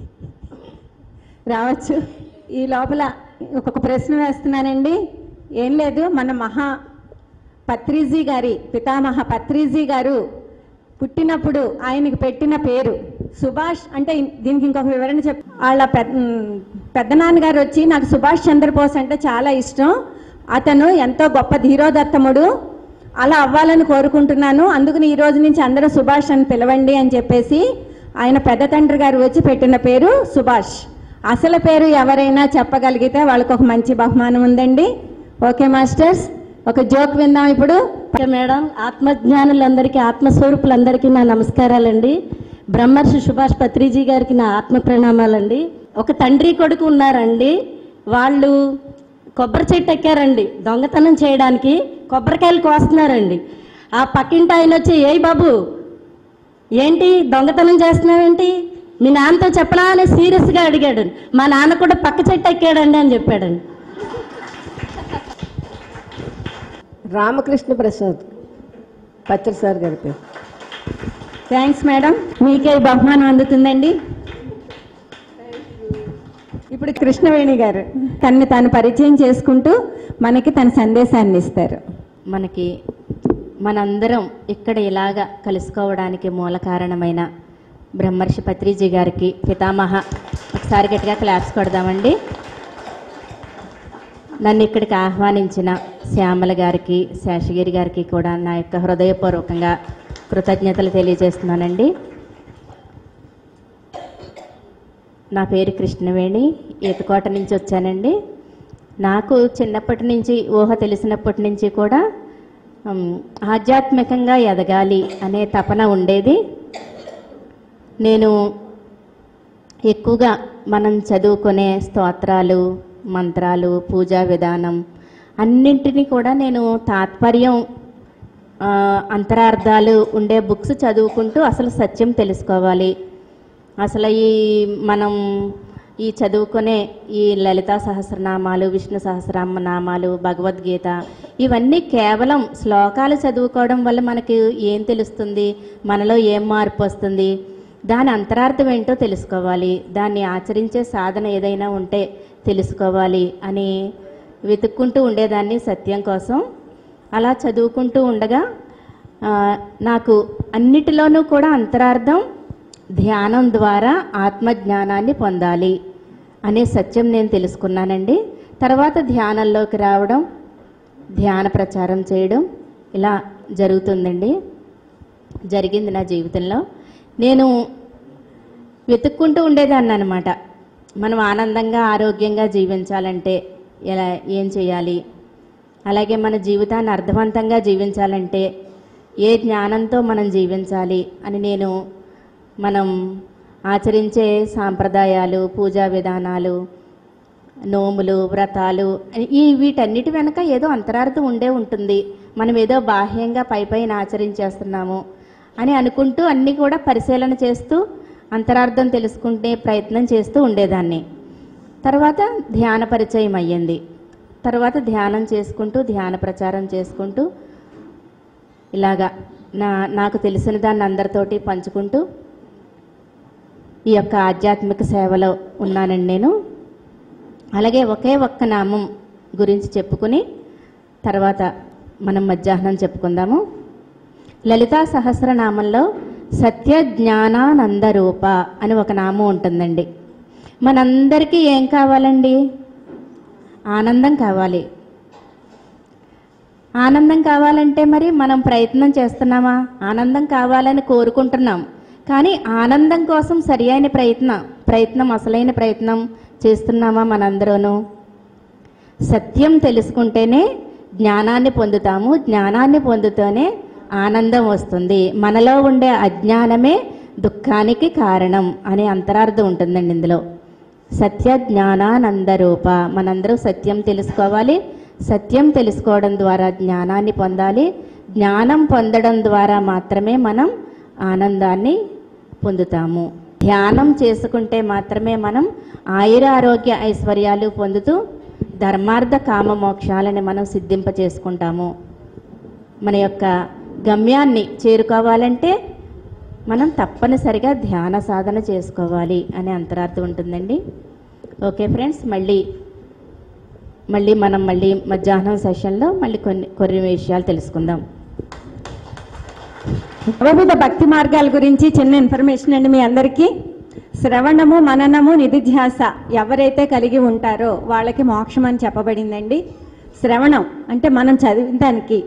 రావచ్చు ఈ లోపల ఒక్కొక్క ప్రశ్న వేస్తున్నానండి ఏం లేదు మన మహా పత్రిజీ గారి పితామహ పత్రిజీ గారు పుట్టినప్పుడు ఆయనకి పెట్టిన పేరు సుభాష్ అంటే ఇన్- దీనికి ఇంకొక వివరణ చెప్ వాళ్ళ పెద్ద పెద్దనాన్నగారు వచ్చి నాకు సుభాష్ చంద్రబోస్ అంటే చాలా ఇష్టం అతను ఎంతో గొప్ప ధీరోదత్తముడు అలా అవ్వాలని కోరుకుంటున్నాను అందుకని ఈ రోజు నుంచి అందరూ సుభాష్ అని పిలవండి అని చెప్పేసి ఆయన పెద్ద తండ్రి గారు వచ్చి పెట్టిన పేరు సుభాష్ అసలు పేరు ఎవరైనా చెప్పగలిగితే వాళ్ళకి ఒక మంచి బహుమానం ఉందండి ఓకే మాస్టర్స్ ఒక జోక్ విందాం ఇప్పుడు ఓకే మేడం ఆత్మజ్ఞానులందరికీ ఆత్మస్వరూపులందరికీ నా నమస్కారాలండి బ్రహ్మర్షి సుభాష్ పత్రిజీ గారికి నా ఆత్మ ప్రణామాలండి ఒక తండ్రి కొడుకు ఉన్నారండి వాళ్ళు కొబ్బరి చెట్టు ఎక్కారండి దొంగతనం చేయడానికి కొబ్బరికాయలు కోస్తున్నారండి ఆ పక్కింటి ఆయన వచ్చి ఏయ్ బాబు ఏంటి దొంగతనం చేస్తున్నావేంటి మీ నాన్నతో చెప్పనా అని సీరియస్గా అడిగాడు మా నాన్న కూడా పక్క చెట్టు ఎక్కాడండి అని చెప్పాడండి రామకృష్ణ ప్రసాద్ పత్రి సార్ గారి పేరు థ్యాంక్స్ మేడం మీకే ఈ బహుమానం అందుతుందండి ఇప్పుడు కృష్ణవేణి గారు తన్ని తాను పరిచయం చేసుకుంటూ మనకి తన సందేశాన్ని ఇస్తారు మనకి మనందరం ఇక్కడ ఇలాగా కలుసుకోవడానికి మూల కారణమైన బ్రహ్మర్షి పత్రిజీ గారికి పితామహ ఒకసారి గట్టిగా క్లాప్స్ కొడదామండి నన్ను ఇక్కడికి ఆహ్వానించిన శ్యామల గారికి శేషగిరి గారికి కూడా నా యొక్క హృదయపూర్వకంగా కృతజ్ఞతలు తెలియజేస్తున్నానండి నా పేరు కృష్ణవేణి ఈతకోట నుంచి వచ్చానండి నాకు చిన్నప్పటి నుంచి ఊహ తెలిసినప్పటి నుంచి కూడా ఉమ్, ఆధ్యాత్మికంగా ఎదగాలి అనే తపన ఉండేది నేను ఎక్కువగా మనం చదువుకునే స్తోత్రాలు మంత్రాలు పూజా విధానం అన్నింటినీ కూడా నేను తాత్పర్యం ఆ, అంతరార్థాలు ఉండే బుక్స్ చదువుకుంటూ అసలు సత్యం తెలుసుకోవాలి అసలు ఈ మనం ఈ చదువుకునే ఈ లలితా సహస్రనామాలు విష్ణు సహస్రనామ నామాలు భగవద్గీత ఇవన్నీ కేవలం శ్లోకాలు చదువుకోవడం వల్ల మనకి ఏం తెలుస్తుంది మనలో ఏం మార్పు వస్తుంది దాని అంతరార్థం ఏంటో తెలుసుకోవాలి దాన్ని ఆచరించే సాధన ఏదైనా ఉంటే తెలుసుకోవాలి అని వెతుక్కుంటూ ఉండేదాన్ని సత్యం కోసం అలా చదువుకుంటూ ఉండగా ఆ, నాకు అన్నిటిలోనూ కూడా అంతరార్థం ధ్యానం ద్వారా ఆత్మజ్ఞానాన్ని పొందాలి అనే సత్యం నేను తెలుసుకున్నానండి తర్వాత ధ్యానంలోకి రావడం ధ్యాన ప్రచారం చేయడం ఇలా జరుగుతుందండి జరిగింది నా జీవితంలో నేను వెతుక్కుంటూ ఉండేదాన్ని అనమాట మనం ఆనందంగా ఆరోగ్యంగా జీవించాలంటే ఎలా ఏం చేయాలి అలాగే మన జీవితాన్ని అర్థవంతంగా జీవించాలంటే ఏ జ్ఞానంతో మనం జీవించాలి అని నేను మనం ఆచరించే సాంప్రదాయాలు పూజా విధానాలు నోములు వ్రతాలు ఈ వీటన్నిటి వెనక ఏదో అంతరార్థం ఉండే ఉంటుంది మనం ఏదో బాహ్యంగా పై పైన ఆచరించేస్తున్నాము అని అనుకుంటూ అన్నీ కూడా పరిశీలన చేస్తూ అంతరార్థం తెలుసుకుంటే ప్రయత్నం చేస్తూ ఉండేదాన్ని తర్వాత ధ్యాన పరిచయం అయ్యింది తర్వాత ధ్యానం చేసుకుంటూ ధ్యాన ప్రచారం చేసుకుంటూ ఇలాగా నా నాకు తెలిసిన దాన్ని అందరితోటి పంచుకుంటూ ఈ యొక్క ఆధ్యాత్మిక సేవలో ఉన్నానండి నేను అలాగే ఒకే ఒక్క నామం గురించి చెప్పుకుని తర్వాత మనం మధ్యాహ్నం చెప్పుకుందాము లలితా సహస్రనామంలో సత్య జ్ఞానానంద రూప అని ఒక నామం ఉంటుందండి మనందరికీ ఏం కావాలండి ఆనందం కావాలి ఆనందం కావాలంటే మరి మనం ప్రయత్నం చేస్తున్నామా ఆనందం కావాలని కోరుకుంటున్నాం కానీ ఆనందం కోసం సరి అయిన ప్రయత్నం ప్రయత్నం అసలైన ప్రయత్నం చేస్తున్నామా మనందరూను సత్యం తెలుసుకుంటేనే జ్ఞానాన్ని పొందుతాము జ్ఞానాన్ని పొందుతూనే ఆనందం వస్తుంది మనలో ఉండే అజ్ఞానమే దుఃఖానికి కారణం అనే అంతరార్థం ఉంటుందండి ఇందులో సత్య జ్ఞానానంద రూప మనందరూ సత్యం తెలుసుకోవాలి సత్యం తెలుసుకోవడం ద్వారా జ్ఞానాన్ని పొందాలి జ్ఞానం పొందడం ద్వారా మాత్రమే మనం ఆనందాన్ని పొందుతాము ధ్యానం చేసుకుంటే మాత్రమే మనం ఆయురారోగ్య ఐశ్వర్యాలు పొందుతూ ధర్మార్థ కామ మోక్షాలని మనం సిద్ధింప చేసుకుంటాము మన యొక్క గమ్యాన్ని చేరుకోవాలంటే మనం తప్పనిసరిగా ధ్యాన సాధన చేసుకోవాలి అనే అంతరార్థం ఉంటుందండి ఓకే ఫ్రెండ్స్ మళ్ళీ మళ్ళీ మనం మళ్ళీ మధ్యాహ్నం సెషన్లో మళ్ళీ కొన్ని కొన్ని విషయాలు తెలుసుకుందాం వివిధ భక్తి మార్గాల గురించి చిన్న ఇన్ఫర్మేషన్ అండి మీ అందరికీ శ్రవణము మననము నిధిధ్యాస ఎవరైతే కలిగి ఉంటారో వాళ్ళకి మోక్షం అని చెప్పబడిందండి శ్రవణం అంటే మనం చదివిందానికి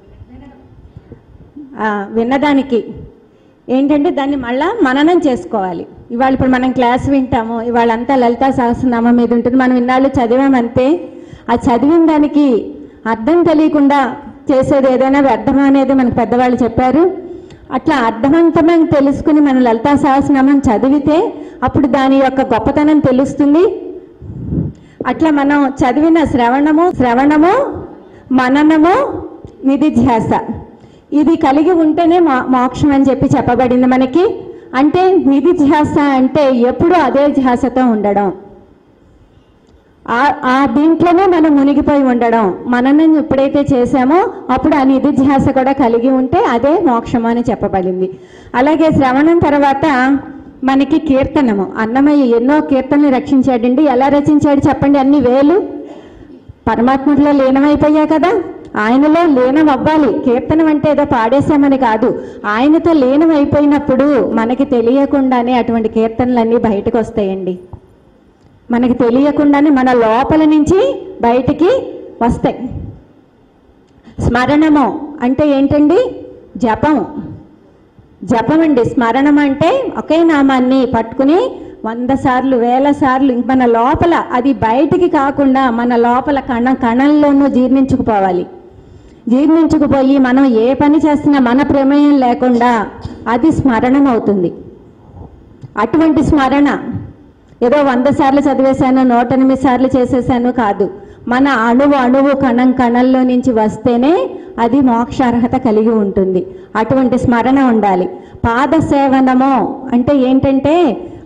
ఆ, విన్నదానికి ఏంటంటే దాన్ని మళ్ళా మననం చేసుకోవాలి ఇవాళ ఇప్పుడు మనం క్లాస్ వింటాము ఇవాళ అంతా లలితా సహస్రనామం మీద ఉంటుంది మనం ఇన్నాళ్ళు చదివామంతే ఆ చదివిన దానికి అర్థం తెలియకుండా చేసేది ఏదైనా వ్యర్థమా అనేది మనకు పెద్దవాళ్ళు చెప్పారు అట్లా అర్థవంతమైన తెలుసుకుని మన లలితా సహస్రనామం చదివితే అప్పుడు దాని యొక్క గొప్పతనం తెలుస్తుంది అట్లా మనం చదివిన శ్రవణము శ్రవణము మననము నిధిధ్యాస ఇది కలిగి ఉంటేనే మో- మోక్షం అని చెప్పి చెప్పబడింది మనకి అంటే నిధిధ్యాస అంటే ఎప్పుడు అదే ధ్యాసతో ఉండడం ఆ- ఆ దీంట్లోనే మనం మునిగిపోయి ఉండడం మననం ఎప్పుడైతే చేశామో అప్పుడు ఆ నిధిధ్యాస కూడా కలిగి ఉంటే అదే మోక్షం అని చెప్పబడింది అలాగే శ్రవణం తర్వాత మనకి కీర్తనము అన్నమయ్య ఎన్నో కీర్తనలు రక్షించాడండి ఎలా రచించాడు చెప్పండి అన్ని వేలు పరమాత్మలో లీనమైపోయా కదా ఆయనలో లీనం అవ్వాలి కీర్తనం అంటే ఏదో పాడేశామని కాదు ఆయనతో లీనం అయిపోయినప్పుడు మనకి తెలియకుండానే అటువంటి కీర్తనలన్నీ బయటకు వస్తాయండి మనకి తెలియకుండానే మన లోపల నుంచి బయటికి వస్తాయి స్మరణము అంటే ఏంటండి జపం జపం అండి స్మరణం అంటే ఒకే నామాన్ని పట్టుకుని వంద సార్లు వేల సార్లు ఇంక మన లోపల అది బయటికి కాకుండా మన లోపల కణ కణంలోనూ జీర్ణించుకుపోవాలి జీర్ణించుకుపోయి మనం ఏ పని చేస్తున్నా మన ప్రమేయం లేకుండా అది స్మరణం అవుతుంది అటువంటి స్మరణ ఏదో వంద సార్లు చదివేశాను నూట ఎనిమిది సార్లు చేసేసాను కాదు మన అణువు అణువు కణం కణంలో నుంచి వస్తేనే అది మోక్షార్హత కలిగి ఉంటుంది అటువంటి స్మరణ ఉండాలి పాద సేవనము అంటే ఏంటంటే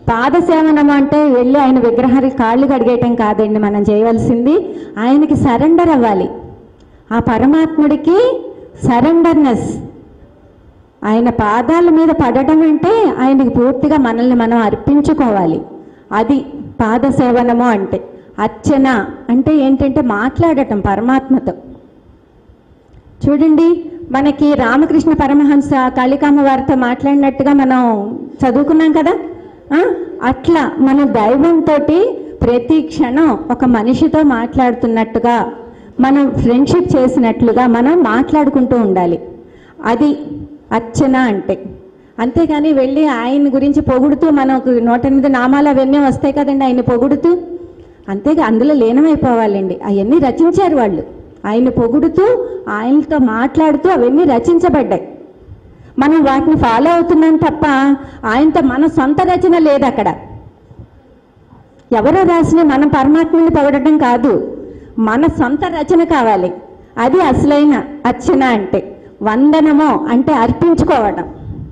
పాదసేవనం అంటే వెళ్ళి ఆయన విగ్రహాలు కాళ్ళు కడిగేయటం కాదండి మనం చేయవలసింది ఆయనకి సరెండర్ అవ్వాలి ఆ పరమాత్ముడికి సరెండర్నెస్ ఆయన పాదాల మీద పడటం అంటే ఆయనకి పూర్తిగా మనల్ని మనం అర్పించుకోవాలి అది పాదసేవనము అంటే అర్చన అంటే ఏంటంటే మాట్లాడటం పరమాత్మతో చూడండి మనకి రామకృష్ణ పరమహంస కాళికామ్మ వారితో మాట్లాడినట్టుగా మనం చదువుకున్నాం కదా ఆ? అట్లా మన దైవంతో ప్రతి క్షణం ఒక మనిషితో మాట్లాడుతున్నట్టుగా మనం ఫ్రెండ్షిప్ చేసినట్లుగా మనం మాట్లాడుకుంటూ ఉండాలి అది అర్చన అంటే అంతేగాని వెళ్ళి ఆయన గురించి పొగుడుతూ మనకు నూట ఎనిమిది నామాలు అవన్నీ వస్తాయి కదండి ఆయన పొగుడుతూ అంతేగా అందులో లీనమైపోవాలండి అవన్నీ రచించారు వాళ్ళు ఆయన పొగుడుతూ ఆయనతో మాట్లాడుతూ అవన్నీ రచించబడ్డాయి మనం వాటిని ఫాలో అవుతున్నాం తప్ప ఆయనతో మన సొంత రచన లేదు అక్కడ ఎవరో రాసిన మనం పరమాత్మని పొగడటం కాదు మన సొంత రచన కావాలి అది అసలైన అర్చన అంటే వందనము అంటే అర్పించుకోవడం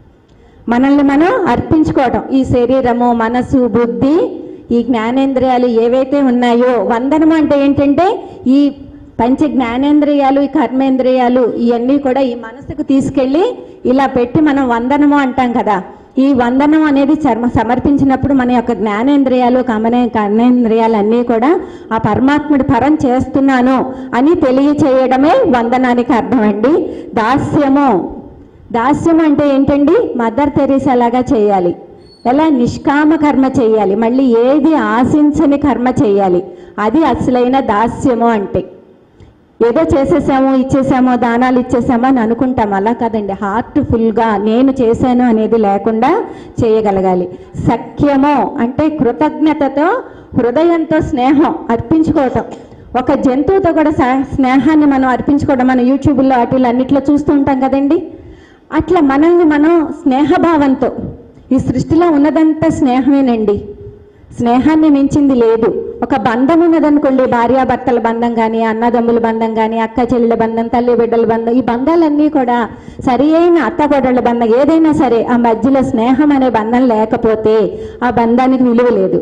మనల్ని మనం అర్పించుకోవడం ఈ శరీరము మనసు బుద్ధి ఈ జ్ఞానేంద్రియాలు ఏవైతే ఉన్నాయో వందనం అంటే ఏంటంటే ఈ పంచ జ్ఞానేంద్రియాలు ఈ కర్మేంద్రియాలు ఇవన్నీ కూడా ఈ మనసుకు తీసుకెళ్ళి ఇలా పెట్టి మనం వందనము అంటాం కదా ఈ వందనం అనేది చర్మ సమర్పించినప్పుడు మన యొక్క జ్ఞానేంద్రియాలు కమనే కర్ణేంద్రియాలు అన్నీ కూడా ఆ పరమాత్ముడి పరం చేస్తున్నాను అని తెలియచేయడమే వందనానికి అర్థం అండి దాస్యము దాస్యం అంటే ఏంటండి మదర్ తెరీసా లాగా చేయాలి ఎలా నిష్కామ కర్మ చేయాలి మళ్ళీ ఏది ఆశించని కర్మ చేయాలి అది అసలైన దాస్యము అంటే ఏదో చేసేసాము ఇచ్చేసామో దానాలు ఇచ్చేసామో అని అనుకుంటాం అలా కాదండి హార్ట్ ఫుల్గా నేను చేశాను అనేది లేకుండా చేయగలగాలి సఖ్యము అంటే కృతజ్ఞతతో హృదయంతో స్నేహం అర్పించుకోవటం ఒక జంతువుతో కూడా స- స్నేహాన్ని మనం అర్పించుకోవడం మనం యూట్యూబ్లో వాటిలో అన్నిట్లో చూస్తూ ఉంటాం కదండి అట్లా మనల్ని మనం స్నేహభావంతో ఈ సృష్టిలో ఉన్నదంతా స్నేహమేనండి స్నేహాన్ని మించింది లేదు ఒక బంధం ఉన్నదనుకోండి భార్యాభర్తల బంధం కానీ అన్నదమ్ముల బంధం కానీ అక్క చెల్లెల బంధం తల్లి బిడ్డల బంధం ఈ బంధాలన్నీ కూడా సరి అయిన అత్తగొడల బంధం ఏదైనా సరే ఆ మధ్యలో స్నేహం అనే బంధం లేకపోతే ఆ బంధానికి విలువ లేదు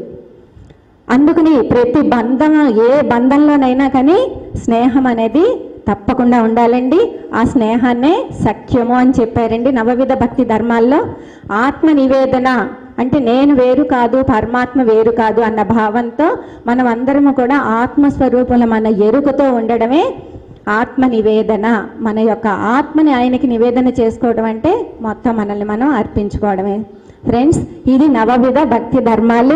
అందుకని ప్రతి బంధం ఏ బంధంలోనైనా కానీ స్నేహం అనేది తప్పకుండా ఉండాలండి ఆ స్నేహాన్నే సఖ్యము అని చెప్పారండి నవవిధ భక్తి ధర్మాల్లో ఆత్మ నివేదన అంటే నేను వేరు కాదు పరమాత్మ వేరు కాదు అన్న భావంతో మనం అందరము కూడా ఆత్మస్వరూపుల మన ఎరుకతో ఉండడమే ఆత్మ నివేదన మన యొక్క ఆత్మని ఆయనకి నివేదన చేసుకోవడం అంటే మొత్తం మనల్ని మనం అర్పించుకోవడమే ఫ్రెండ్స్ ఇది నవవిధ భక్తి ధర్మాలు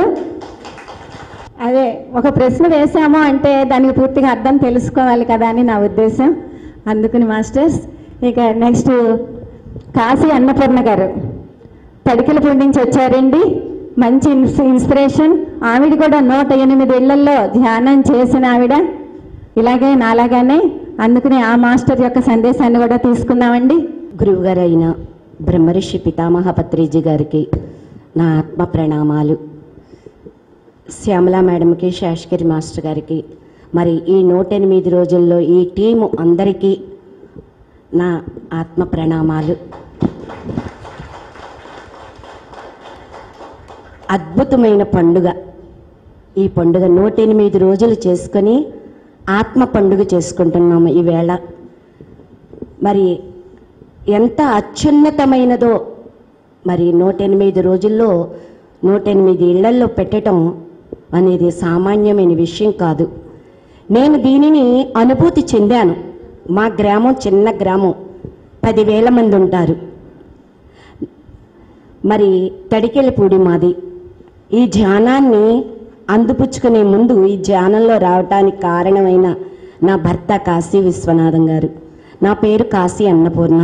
అదే ఒక ప్రశ్న వేసాము అంటే దానికి పూర్తిగా అర్థం తెలుసుకోవాలి కదా అని నా ఉద్దేశం అందుకని మాస్టర్స్ ఇక నెక్స్ట్ కాశీ అన్నపూర్ణ గారు తడికలపూడి నుంచి వచ్చారండి మంచి ఇన్స్- ఇన్స్పిరేషన్ ఆవిడ కూడా నూట ఎనిమిది ఇళ్లలో ధ్యానం చేసిన ఆవిడ ఇలాగే నాలాగానే అందుకని ఆ మాస్టర్ యొక్క సందేశాన్ని కూడా తీసుకుందామండి గురువుగారైన బ్రహ్మర్షి పితామహ పత్రిజీ గారికి నా ఆత్మ ప్రణామాలు శ్యామలా మేడంకి శాష్గిరి మాస్టర్ గారికి మరి ఈ నూట ఎనిమిది రోజుల్లో ఈ టీము అందరికీ నా ఆత్మ ప్రణామాలు అద్భుతమైన పండుగ ఈ పండుగ నూట ఎనిమిది రోజులు చేసుకొని ఆత్మ పండుగ చేసుకుంటున్నాము ఈవేళ మరి ఎంత అత్యున్నతమైనదో మరి నూట ఎనిమిది రోజుల్లో నూట ఎనిమిది ఇళ్లల్లో పెట్టడం అనేది సామాన్యమైన విషయం కాదు నేను దీనిని అనుభూతి చెందాను మా గ్రామం చిన్న గ్రామం పదివేల మంది ఉంటారు మరి తడికెళ్ళపూడి మాది ఈ ధ్యానాన్ని అందిపుచ్చుకునే ముందు ఈ ధ్యానంలో రావటానికి కారణమైన నా భర్త కాశీ విశ్వనాథం గారు నా పేరు కాశీ అన్నపూర్ణ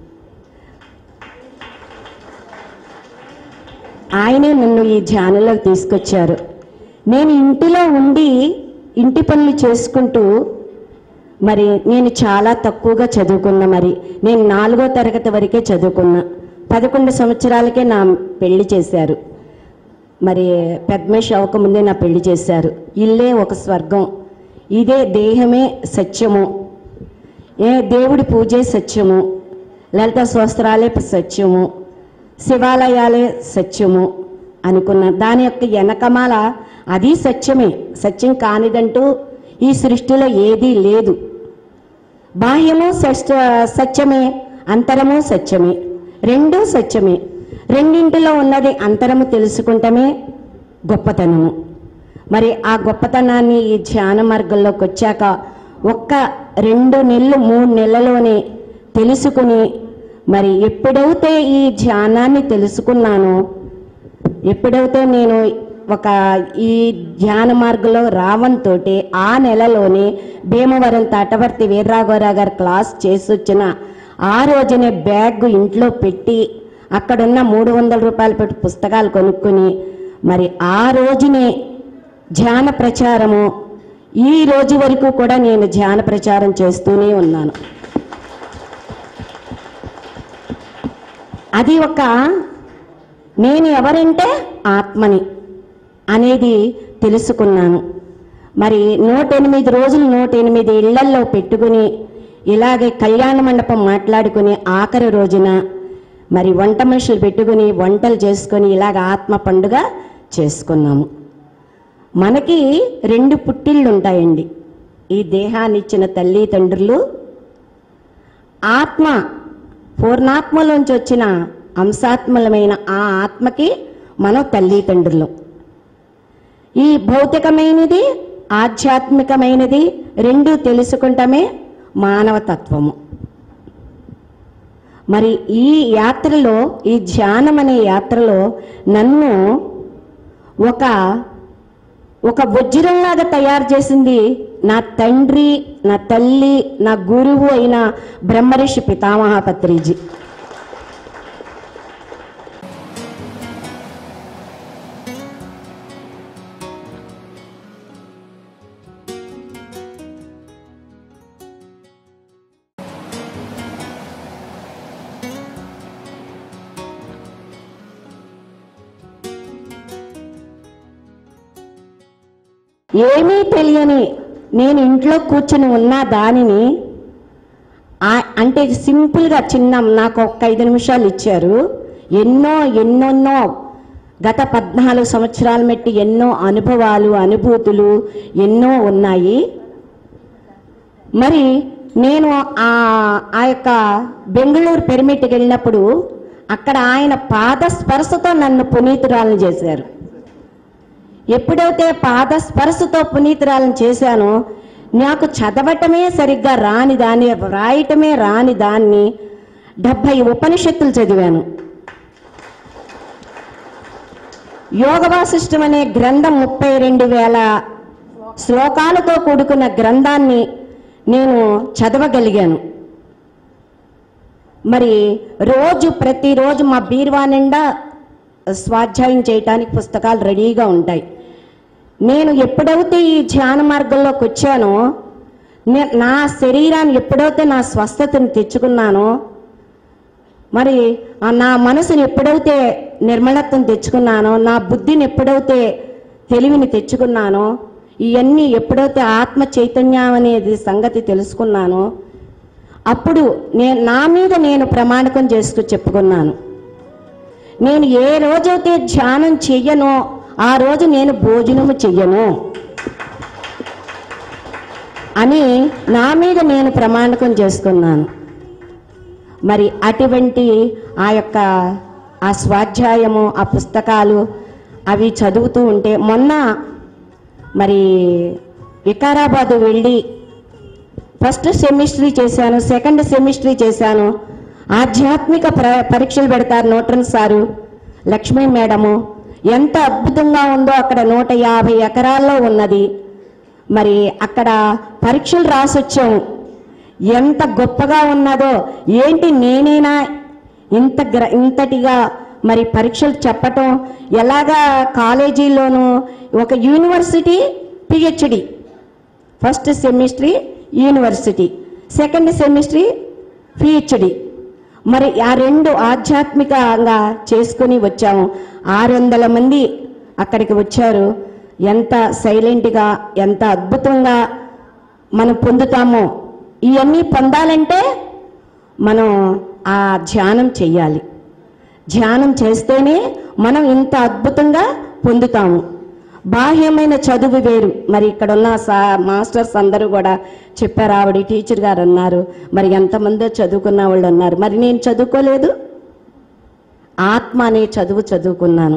ఆయనే నన్ను ఈ ధ్యానంలోకి తీసుకొచ్చారు నేను ఇంటిలో ఉండి ఇంటి పనులు చేసుకుంటూ మరి నేను చాలా తక్కువగా చదువుకున్నా మరి నేను నాలుగో తరగతి వరకే చదువుకున్నా పదకొండు సంవత్సరాలకే నా పెళ్లి చేశారు మరి పెద్దమేష్ అవ్వకముందే నా పెళ్లి చేశారు ఇల్లే ఒక స్వర్గం ఇదే దేహమే సత్యము ఏ దేవుడి పూజే సత్యము లలిత స్వస్త్రాలే సత్యము శివాలయాలే సత్యము అనుకున్నా దాని యొక్క వెనకమాల అది సత్యమే సత్యం కానిదంటూ ఈ సృష్టిలో ఏదీ లేదు బాహ్యము సత్య సత్యమే అంతరము సత్యమే రెండూ సత్యమే రెండింటిలో ఉన్నది అంతరము తెలుసుకుంటమే గొప్పతనము మరి ఆ గొప్పతనాన్ని ఈ ధ్యాన మార్గంలోకి వచ్చాక ఒక్క రెండు నెలలు మూడు నెలలోనే తెలుసుకుని మరి ఎప్పుడైతే ఈ ధ్యానాన్ని తెలుసుకున్నానో ఎప్పుడైతే నేను ఒక ఈ ధ్యాన మార్గంలో రావణ్ తోటి ఆ నెలలోనే భీమవరం తటవర్తి వీర్రాఘవరావు గారు క్లాస్ చేసి వచ్చిన ఆ రోజునే బ్యాగ్ ఇంట్లో పెట్టి అక్కడున్న మూడు వందల రూపాయలు పెట్టి పుస్తకాలు కొనుక్కుని మరి ఆ రోజునే ధ్యాన ప్రచారము ఈ రోజు వరకు కూడా నేను ధ్యాన ప్రచారం చేస్తూనే ఉన్నాను అది ఒక నేను ఎవరంటే ఆత్మని అనేది తెలుసుకున్నాను మరి నూట ఎనిమిది రోజులు నూట ఎనిమిది ఇళ్లల్లో పెట్టుకుని ఇలాగే కళ్యాణ మండపం మాట్లాడుకుని ఆఖరి రోజున మరి వంట మనుషులు పెట్టుకుని వంటలు చేసుకొని ఇలాగ ఆత్మ పండుగ చేసుకున్నాము మనకి రెండు పుట్టిళ్ళు ఉంటాయండి ఈ దేహాన్ని ఇచ్చిన తల్లి తండ్రులు ఆత్మ పూర్ణాత్మలోంచి వచ్చిన అంశాత్మలమైన ఆ ఆత్మకి మనం తల్లిదండ్రులు ఈ భౌతికమైనది ఆధ్యాత్మికమైనది రెండు తెలుసుకుంటమే మానవ తత్వము మరి ఈ యాత్రలో ఈ ధ్యానం అనే యాత్రలో నన్ను ఒక ఒక వజ్రంలాగా తయారు చేసింది నా తండ్రి నా తల్లి నా గురువు అయిన బ్రహ్మర్షి పితామహ పత్రిజీ ఏమీ తెలియని నేను ఇంట్లో కూర్చుని ఉన్న దానిని ఆ- అంటే సింపుల్గా చిన్న నాకు ఒక ఐదు నిమిషాలు ఇచ్చారు ఎన్నో ఎన్నెన్నో గత పద్నాలుగు సంవత్సరాల మెట్టి ఎన్నో అనుభవాలు అనుభూతులు ఎన్నో ఉన్నాయి మరి నేను ఆ ఆ యొక్క బెంగళూరు పెరిమిట్కి వెళ్ళినప్పుడు అక్కడ ఆయన పాద స్పర్శతో నన్ను పునీతురాలను చేశారు ఎప్పుడైతే పాద స్పర్శతో పునీతురాలను చేశానో నాకు చదవటమే సరిగ్గా రాని దాన్ని రాయటమే రాని దాన్ని డెబ్భై ఉపనిషత్తులు చదివాను యోగ వాసిష్టం అనే గ్రంథం ముప్పై రెండు వేల శ్లోకాలతో కూడుకున్న గ్రంథాన్ని నేను చదవగలిగాను మరి రోజు ప్రతిరోజు మా బీరువా నిండా స్వాధ్యాయం చేయటానికి పుస్తకాలు రెడీగా ఉంటాయి నేను ఎప్పుడైతే ఈ ధ్యాన మార్గంలోకి వచ్చానో నే- నా శరీరాన్ని ఎప్పుడైతే నా స్వస్థతను తెచ్చుకున్నానో మరి ఆ నా మనసుని ఎప్పుడైతే నిర్మలత్వం తెచ్చుకున్నానో నా బుద్ధిని ఎప్పుడైతే తెలివిని తెచ్చుకున్నానో ఇవన్నీ ఎప్పుడైతే ఆత్మ చైతన్యం అనేది సంగతి తెలుసుకున్నానో అప్పుడు నేను నా మీద నేను ప్రమాణకం చేసుకు చెప్పుకున్నాను నేను ఏ రోజైతే ధ్యానం చెయ్యనో ఆ రోజు నేను భోజనము చెయ్యను అని నా మీద నేను ప్రమాణకం చేసుకున్నాను మరి అటువంటి ఆ యొక్క ఆ స్వాధ్యాయము ఆ పుస్తకాలు అవి చదువుతూ ఉంటే మొన్న మరి వికారాబాద్ వెళ్ళి ఫస్ట్ సెమిస్ట్రీ చేశాను సెకండ్ సెమిస్ట్రీ చేశాను ఆధ్యాత్మిక ప్ర పరీక్షలు పెడతారు నోట్రన్ సారు లక్ష్మీ మేడము ఎంత అద్భుతంగా ఉందో అక్కడ నూట యాభై ఎకరాల్లో ఉన్నది మరి అక్కడ పరీక్షలు రాసొచ్చాము ఎంత గొప్పగా ఉన్నదో ఏంటి నేనేనా ఇంత గ్ర ఇంతటిగా మరి పరీక్షలు చెప్పటం ఎలాగా కాలేజీలోను ఒక university PhD first semester university second semester PhD మరి ఆ రెండు ఆధ్యాత్మికంగా చేసుకుని వచ్చాము ఆరు వందల మంది అక్కడికి వచ్చారు ఎంత సైలెంట్గా ఎంత అద్భుతంగా మనం పొందుతామో ఇవన్నీ పొందాలంటే మనం ఆ ధ్యానం చెయ్యాలి ధ్యానం చేస్తేనే మనం ఇంత అద్భుతంగా పొందుతాము బాహ్యమైన చదువు వేరు మరి ఇక్కడ ఉన్న సా మాస్టర్స్ అందరూ కూడా చెప్పారు ఆవిడ టీచర్ గారు అన్నారు మరి ఎంతమందో చదువుకున్న వాళ్ళు ఉన్నారు మరి నేను చదువుకోలేదు ఆత్మ అనే చదువు చదువుకున్నాను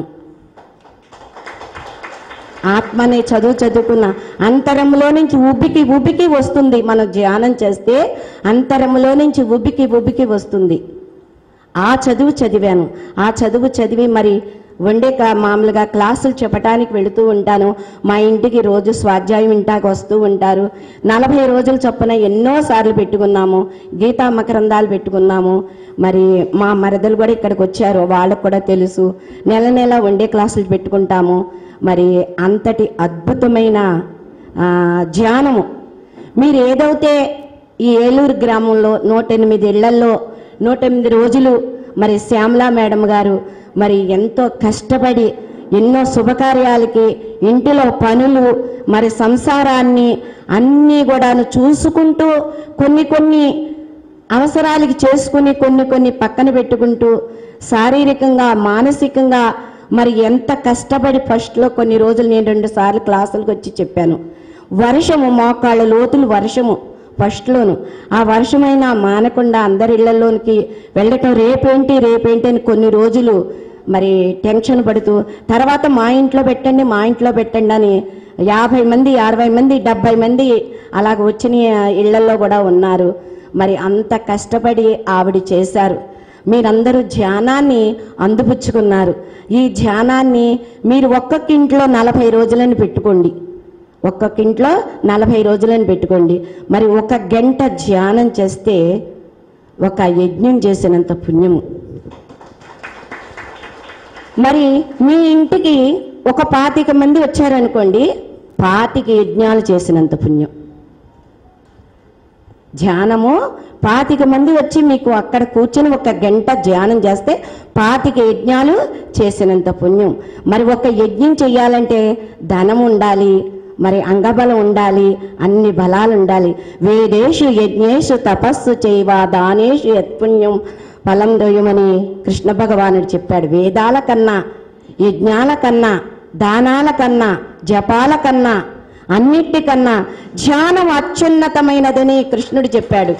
ఆత్మ అనే చదువు చదువుకున్న అంతరంలో నుంచి ఉబ్బికి ఉబ్బికి వస్తుంది మనం ధ్యానం చేస్తే అంతరంలో నుంచి ఉబ్బికి ఉబ్బికి వస్తుంది ఆ చదువు చదివాను ఆ చదువు చదివి మరి వండే కా మామూలుగా క్లాసులు చెప్పడానికి వెళుతూ ఉంటాను మా ఇంటికి రోజు స్వాధ్యాయం ఇంటాకు వస్తూ ఉంటారు నలభై రోజులు చొప్పున ఎన్నో సార్లు పెట్టుకున్నాము గీతా మకరందాలు పెట్టుకున్నాము మరి మా మరదలు కూడా ఇక్కడికి వచ్చారు వాళ్ళకు కూడా తెలుసు నెల నెల వండే క్లాసులు పెట్టుకుంటాము మరి అంతటి అద్భుతమైన ఆ, ధ్యానము మీరు ఏదైతే ఈ ఏలూరు గ్రామంలో నూట ఎనిమిది ఇళ్లల్లో నూట ఎనిమిది రోజులు మరి శ్యామలా మేడం గారు మరి ఎంతో కష్టపడి ఎన్నో శుభకార్యాలకి ఇంటిలో పనులు మరి సంసారాన్ని అన్నీ కూడాను చూసుకుంటూ కొన్ని కొన్ని అవసరాలకి చేసుకుని కొన్ని కొన్ని పక్కన పెట్టుకుంటూ శారీరకంగా మానసికంగా మరి ఎంత కష్టపడి ఫస్ట్లో కొన్ని రోజులు నేను రెండు సార్లు క్లాసులకు వచ్చి చెప్పాను వర్షము మోకాళ్ళ లోతులు వర్షము ఫస్ట్లోను ఆ వర్షమైనా మానకుండా అందరి ఇళ్లలోనికి వెళ్ళటం రేపేంటి రేపేంటి అని కొన్ని రోజులు మరి టెన్షన్ పడుతూ తర్వాత మా ఇంట్లో పెట్టండి మా ఇంట్లో పెట్టండి అని యాభై మంది అరవై మంది డెబ్బై మంది అలాగ వచ్చిన ఇళ్లలో కూడా ఉన్నారు మరి అంత కష్టపడి ఆవిడ చేశారు మీరందరూ ధ్యానాన్ని అందిపుచ్చుకున్నారు ఈ ధ్యానాన్ని మీరు ఒక్కొక్క ఇంట్లో నలభై రోజులని పెట్టుకోండి ఒక్కొక్క ఇంట్లో నలభై రోజులని పెట్టుకోండి మరి ఒక గంట ధ్యానం చేస్తే ఒక యజ్ఞం చేసినంత పుణ్యము మరి మీ ఇంటికి ఒక పాతిక మంది వచ్చారనుకోండి పాతిక యజ్ఞాలు చేసినంత పుణ్యం ధ్యానము పాతిక మంది వచ్చి మీకు అక్కడ కూర్చొని ఒక గంట ధ్యానం చేస్తే పాతిక యజ్ఞాలు చేసినంత పుణ్యం మరి ఒక యజ్ఞం చెయ్యాలంటే ధనం ఉండాలి మరి అంగబలం ఉండాలి అన్ని బలాలు ఉండాలి వేదేషు యజ్ఞేషు తపస్సు చేయవా దానేషు యత్పుణ్యం ఫలం దొయ్యమని కృష్ణ భగవానుడు చెప్పాడు వేదాల కన్నా యజ్ఞాల కన్నా దానాల కన్నా జపాల కన్నా అన్నిటికన్నా ధ్యానం అత్యున్నతమైనదని కృష్ణుడు చెప్పాడు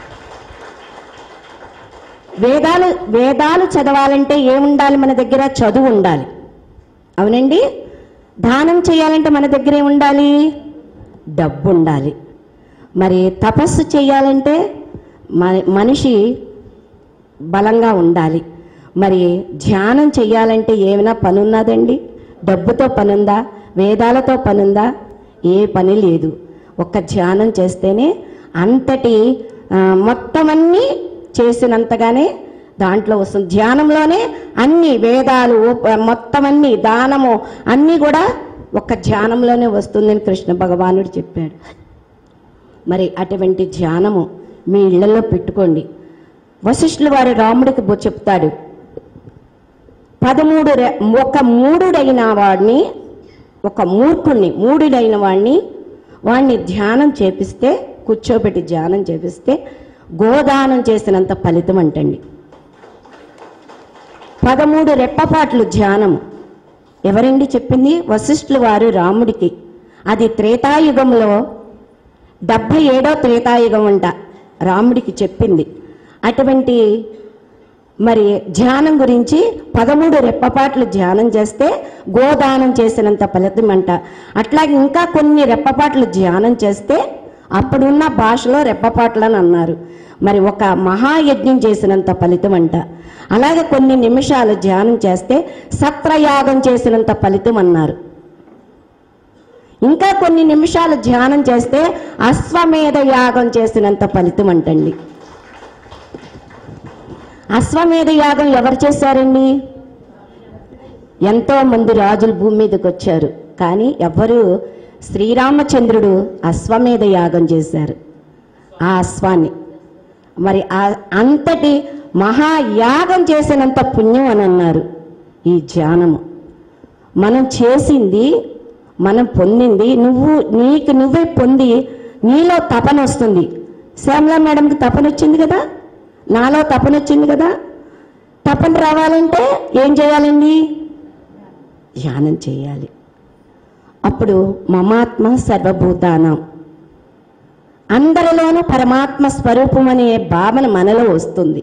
వేదాలు వేదాలు చదవాలంటే ఏముండాలి మన దగ్గర చదువు ఉండాలి అవునండి దానం చేయాలంటే మన దగ్గర ఏముండాలి డబ్బు ఉండాలి మరి తపస్సు చేయాలంటే మ- మనిషి బలంగా ఉండాలి మరి ధ్యానం చేయాలంటే ఏమైనా పని ఉన్నదండి డబ్బుతో పనుందా వేదాలతో పనుందా ఏ పని లేదు ఒక్క ధ్యానం చేస్తేనే అంతటి ఆ, మొత్తం అన్నీ చేసినంతగానే దాంట్లో వస్తుంది ధ్యానంలోనే అన్ని వేదాలు ఉప- మొత్తం అన్ని దానము అన్నీ కూడా ఒక్క ధ్యానంలోనే వస్తుందని కృష్ణ భగవానుడు చెప్పాడు మరి అటువంటి ధ్యానము మీ ఇళ్లలో పెట్టుకోండి వశిష్ఠుల వారి రాముడికి బో- చెప్తాడు పదమూడు రె- ఒక మూడుడైన వాడిని ఒక మూర్ఖుణ్ణి మూడుడైన వాడిని వాడిని ధ్యానం చేపిస్తే కూర్చోబెట్టి ధ్యానం చేపిస్తే గోదానం చేసినంత ఫలితం అంటండి పదమూడు రెప్పపాట్లు ధ్యానము ఎవరండి చెప్పింది వశిష్ఠుల వారు రాముడికి అది త్రేతాయుగంలో డెబ్భై ఏడో త్రేతాయుగం అంట రాముడికి చెప్పింది అటువంటి మరి ధ్యానం గురించి పదమూడు రెప్పపాట్లు ధ్యానం చేస్తే గోదానం చేసినంత ఫలితం అంట అట్లాగే ఇంకా కొన్ని రెప్పపాట్లు ధ్యానం చేస్తే అప్పుడున్న భాషలో రెప్పపాట్లు అని అన్నారు మరి ఒక మహాయజ్ఞం చేసినంత ఫలితం అంట అలాగే కొన్ని నిమిషాలు ధ్యానం చేస్తే సత్రయాగం చేసినంత ఫలితం అన్నారు ఇంకా కొన్ని నిమిషాలు ధ్యానం చేస్తే అశ్వమేధ యాగం చేసినంత ఫలితం అంటండి అశ్వమేధ యాగం ఎవరు చేశారండి ఎంతో మంది రాజులు భూమి మీదకి వచ్చారు కానీ ఎవరు శ్రీరామచంద్రుడు అశ్వమేధ యాగం చేశారు ఆ అశ్వాన్ని మరి ఆ అంతటి మహాయాగం చేసినంత పుణ్యం అని అన్నారు ఈ ధ్యానము మనం చేసింది మనం పొందింది నువ్వు నీకు నువ్వే పొంది నీలో తపన వస్తుంది శ్యామలా మేడంకి తపన వచ్చింది కదా నాలో తపన వచ్చింది కదా తపన రావాలంటే ఏం చేయాలండి ధ్యానం చేయాలి అప్పుడు మమాత్మ సర్వభూతానం అందరిలోనూ పరమాత్మ స్వరూపం అనే భావన మనలో వస్తుంది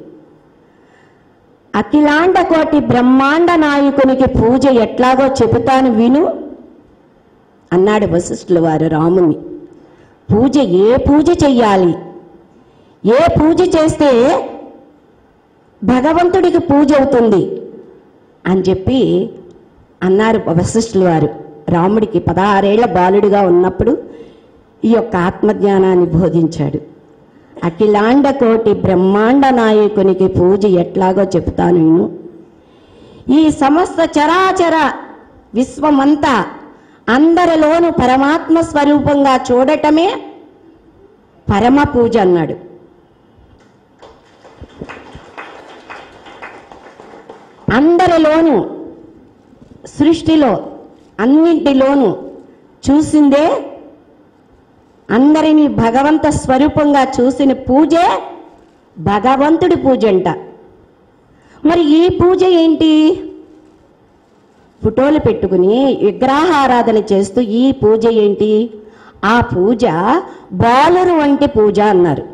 అఖిలాండ కోటి బ్రహ్మాండ నాయకునికి పూజ ఎట్లాగో చెబుతాను విను అన్నాడు వశిష్ఠుల వారు రాముని పూజ ఏ పూజ చెయ్యాలి ఏ పూజ చేస్తే భగవంతుడికి పూజ అవుతుంది అని చెప్పి అన్నారు వశిష్ఠుల వారు రాముడికి పదహారేళ్ల బాలుడిగా ఉన్నప్పుడు ఈ యొక్క ఆత్మజ్ఞానాన్ని బోధించాడు అఖిలాండ కోటి బ్రహ్మాండ నాయకునికి పూజ ఎట్లాగో చెప్తాను నేను ఈ సమస్త చరాచర విశ్వమంతా అందరిలోనూ పరమాత్మ స్వరూపంగా చూడటమే పరమ పూజ అన్నాడు అందరిలోనూ సృష్టిలో అన్నింటిలోనూ చూసిందే అందరినీ భగవంత స్వరూపంగా చూసిన పూజే భగవంతుడి పూజ అంట మరి ఈ పూజ ఏంటి ఫోటోలు పెట్టుకుని విగ్రహారాధన చేస్తూ ఈ పూజ ఏంటి ఆ పూజ బాలురు వంటి పూజ అన్నారు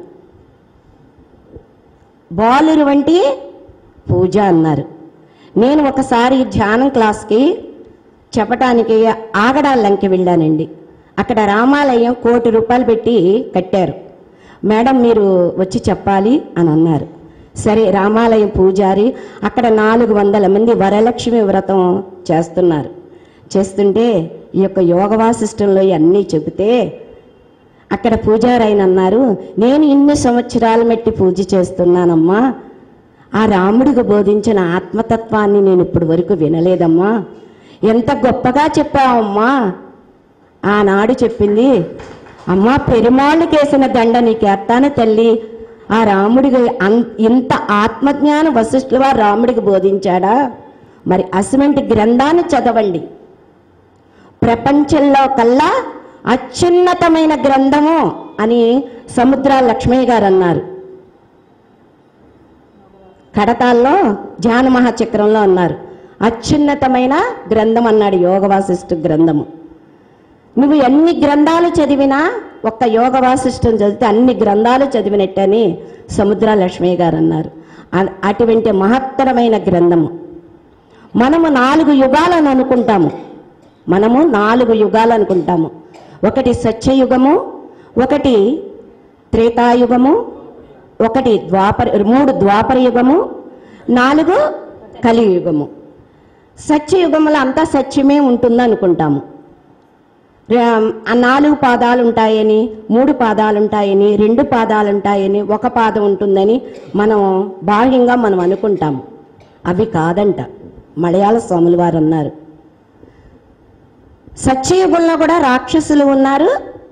బాలురు వంటి పూజ అన్నారు నేను ఒకసారి ధ్యానం క్లాస్కి చెప్పటానికి ఆగడాలంకి వెళ్ళానండి అక్కడ రామాలయం కోటి రూపాయలు పెట్టి కట్టారు మేడం మీరు వచ్చి చెప్పాలి అని అన్నారు సరే రామాలయం పూజారి అక్కడ నాలుగు వందల మంది వరలక్ష్మి వ్రతం చేస్తున్నారు చేస్తుంటే ఈ యొక్క యోగ వాసిష్టంలో అన్నీ చెబితే అక్కడ పూజారి ఆయన అన్నారు నేను ఇన్ని సంవత్సరాలు మెట్టి పూజ చేస్తున్నానమ్మా ఆ రాముడికి బోధించిన ఆత్మతత్వాన్ని నేను ఇప్పటి వరకు వినలేదమ్మా ఎంత గొప్పగా చెప్పావమ్మా ఆనాడు చెప్పింది అమ్మా పెరుమాళ్ళకి వేసిన దండ నీకు ఎత్తాను తల్లి ఆ రాముడికి అన్- ఇంత ఆత్మజ్ఞాన వశిష్ఠుల వారు రాముడికి బోధించాడా మరి అటువంటి గ్రంథాన్ని చదవండి ప్రపంచంలో కల్లా అత్యున్నతమైన గ్రంథము అని సముద్ర లక్ష్మయ్య గారు అన్నారు కడతాల్లో ధ్యాన మహాచక్రంలో అన్నారు అత్యున్నతమైన గ్రంథం అన్నాడు యోగ వాసిష్ఠ గ్రంథము నువ్వు ఎన్ని గ్రంథాలు చదివినా ఒక్క యోగ వాసిష్టం చదివితే అన్ని గ్రంథాలు చదివినట్టని సముద్ర లక్ష్మయ్య గారు అన్నారు అ- అటువంటి మహత్తరమైన గ్రంథము మనము నాలుగు యుగాలను అనుకుంటాము మనము నాలుగు యుగాలు అనుకుంటాము ఒకటి సత్యయుగము ఒకటి త్రేతాయుగము ఒకటి ద్వాపర మూడు ద్వాపర యుగము నాలుగు కలియుగము సత్యయుగములో అంతా సత్యమే ఉంటుంది అనుకుంటాము రా- ఆ నాలుగు పాదాలు ఉంటాయని మూడు పాదాలు ఉంటాయని రెండు పాదాలు ఉంటాయని ఒక పాదం ఉంటుందని మనం బాహ్యంగా మనం అనుకుంటాము అవి కాదంట మలయాళ స్వాములు వారు అన్నారు సత్యయుగంలో కూడా రాక్షసులు ఉన్నారు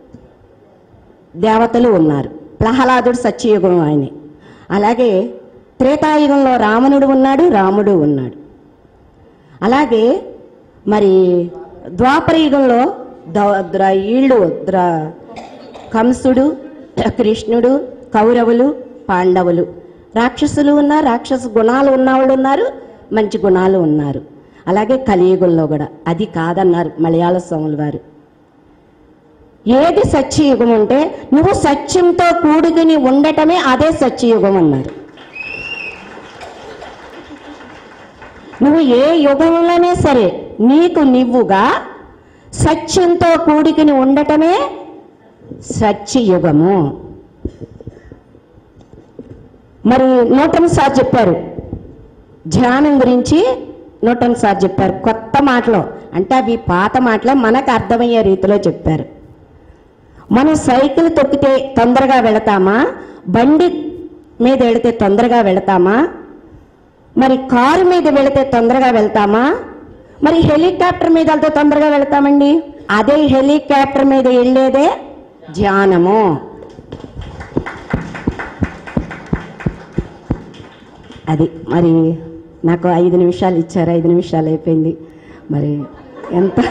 దేవతలు ఉన్నారు ప్రహ్లాదుడు సత్యయుగం ఆయన అలాగే త్రేతాయుగంలో రావణుడు ఉన్నాడు రాముడు ఉన్నాడు అలాగే మరి ద్వాపర యుగంలో ద- ద్ర- వీళ్ళు ద్ర కంసుడు కృష్ణుడు కౌరవులు పాండవులు రాక్షసులు ఉన్నారు రాక్షస గుణాలు ఉన్నవాళ్ళు ఉన్నారు మంచి గుణాలు ఉన్నారు అలాగే కలియుగంలో కూడా అది కాదన్నారు మలయాళ స్వాముల వారు ఏది సత్యయుగం అంటే నువ్వు సత్యంతో కూడుకుని ఉండటమే అదే సత్యయుగం అన్నారు నువ్వు ఏ యుగంలోనే సరే నీకు నువ్వుగా సత్యంతో కూడుకుని ఉండటమే సత్యయుగము మరి నూటన్ సార్ చెప్పారు ధ్యానం గురించి నూటన్ సార్ చెప్పారు కొత్త మాటలు అంటే అవి పాత మాటలు మనకు అర్థమయ్యే రీతిలో చెప్పారు మనం సైకిల్ తొక్కితే తొందరగా వెళతామా బండి మీద వెళితే తొందరగా వెళతామా మరి కారు మీద వెళితే తొందరగా వెళ్తామా మరి హెలికాప్టర్ మీద వెళ్తే తొందరగా వెళ్తామండి అదే హెలికాప్టర్ మీద వెళ్ళేదే ధ్యానము అది మరి నాకు ఐదు నిమిషాలు ఇచ్చారు ఐదు నిమిషాలు అయిపోయింది మరి ఎంత